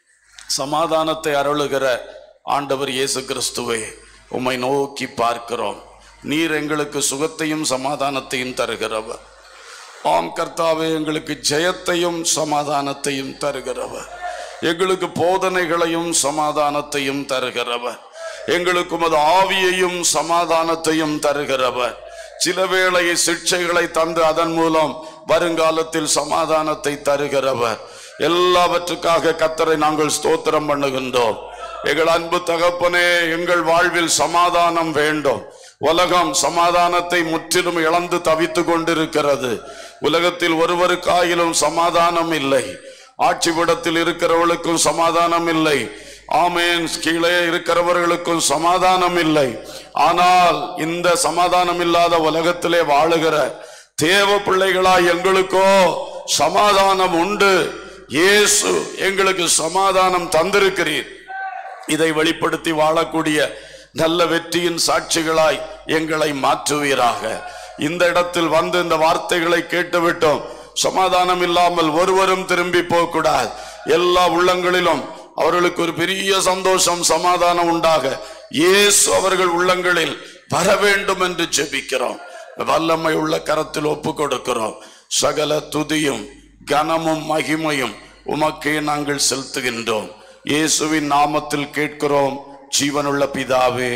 S5: சமாதானத்தை அருளுகிற ஆண்டவர் இயேசு கிறிஸ்துவே உம்மை நோக்கி பார்க்கிறோம் நீர் எங்களுக்கு சுகத்தையும் சமாதானத்தையும் தருகிறவர் ஆம் கர்த்தாவே எங்களுக்கு ஜெயத்தையும் சமாதானத்தையும் தருகிறவர் எங்களுக்கு போதனைகளையும் சமாதானத்தையும் தருகிறவர் எங்களுக்கு உமது ஆவியையும் சமாதானத்தையும் தருகிறவர் சில வேளை சிக்ஷைகளை தந்து அதன் மூலம் வருங்காலத்தில் சமாதானத்தை தருகிறவர் எல்லாவற்றுக்காக கத்தரை நாங்கள் ஸ்தோத்திரம் பண்ணுகின்றோம் எங்கள் அன்பு தகப்பனே எங்கள் வாழ்வில் சமாதானம் வேண்டும் உலகம் சமாதானத்தை முற்றிலும் இழந்து தவித்துக் கொண்டிருக்கிறது உலகத்தில் ஒருவருக்காயிலும் சமாதானம் இல்லை ஆட்சிபிடத்தில் இருக்கிறவர்களுக்கும் சமாதானம் இல்லை ஆமேன் கீழே இருக்கிறவர்களுக்கும் சமாதானம் இல்லை ஆனால் இந்த சமாதானம் இல்லாத உலகத்திலே வாழுகிற தேவ பிள்ளைகளாய் எங்களுக்கோ சமாதானம் உண்டு இயேசு எங்களுக்கு சமாதானம் தந்திருக்கிறீர் இதை வெளிப்படுத்தி வாழக்கூடிய நல்ல வெற்றியின் சாட்சிகளாய் எங்களை மாற்றுவீராக இந்த இடத்தில் வந்து இந்த வார்த்தைகளை கேட்டுவிட்டோம் சமாதானம் இல்லாமல் ஒருவரும் திரும்பி போகக்கூடாது எல்லா உள்ளங்களிலும் அவர்களுக்கு ஒரு பெரிய சந்தோஷம் சமாதானம் உண்டாக இயேசு அவர்கள் உள்ளங்களில் வர வேண்டும் என்று ஜெபிக்கிறோம் வல்லமை உள்ள கரத்தில் ஒப்பு கொடுக்கிறோம் சகல துதியும் கனமும் மகிமையும் உமக்கே நாங்கள் செலுத்துகின்றோம் இயேசுவின் நாமத்தில் கேட்கிறோம் ஜீவனுள்ள பிதாவே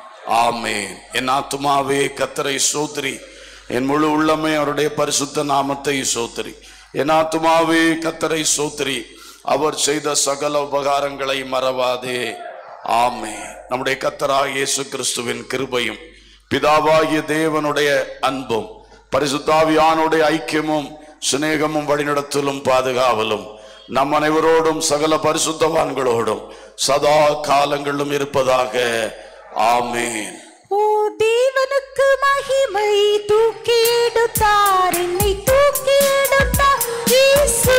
S5: ஆமேன் என் ஆத்துமாவே கத்தரை சோதரி என் முழு உள்ளமே அவருடைய பரிசுத்த நாமத்தை சோதரி என் ஆத்துமாவே கத்தரை சோதரி அவர் செய்த சகல உபகாரங்களை மறவாதே ஆமே நம்முடைய கத்தராக இயேசு கிறிஸ்துவின் கிருபையும் பிதாவாகிய தேவனுடைய அன்பும் பரிசுத்தாவியானுடைய ஐக்கியமும் சிநேகமும் வழிநடத்தலும் பாதுகாவலும் நம் அனைவரோடும் சகல பரிசுத்தவான்களோடும் சதா காலங்களிலும் இருப்பதாக ஆமேன்
S3: ஓ தேவனுக்கு மகிமை தூக்கி எடுத்தார் என்னை தூக்கி எடுத்தார் இயேசு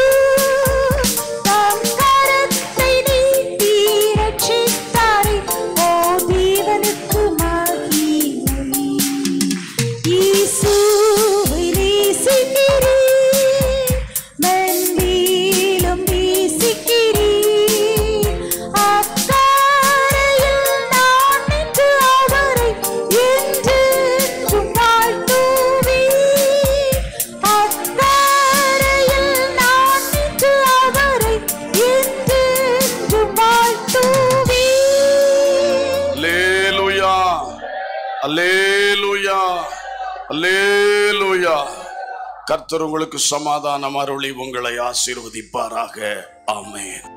S3: தம் கரத்தை நீட்டி ரட்சித்தாரே ஓ தேவனுக்கு மகிமை இயேசுவை நேசிக்கிறேன் மன்னிலும் நேசிக்கிறேன் அக்கறையில் நான் நின்று அவரை என்றென்றும் வாழ்த்துவேன் அக்கறையில் நான் நின்று அவரை என்றென்றும் வாழ்த்துவேன்
S5: அல்லேலூயா அல்லேலூயா அல்லேலூயா கர்த்தர் உங்களுக்கு சமாதானம் அருளி உங்களை ஆசீர்வதிப்பாராக ஆமென்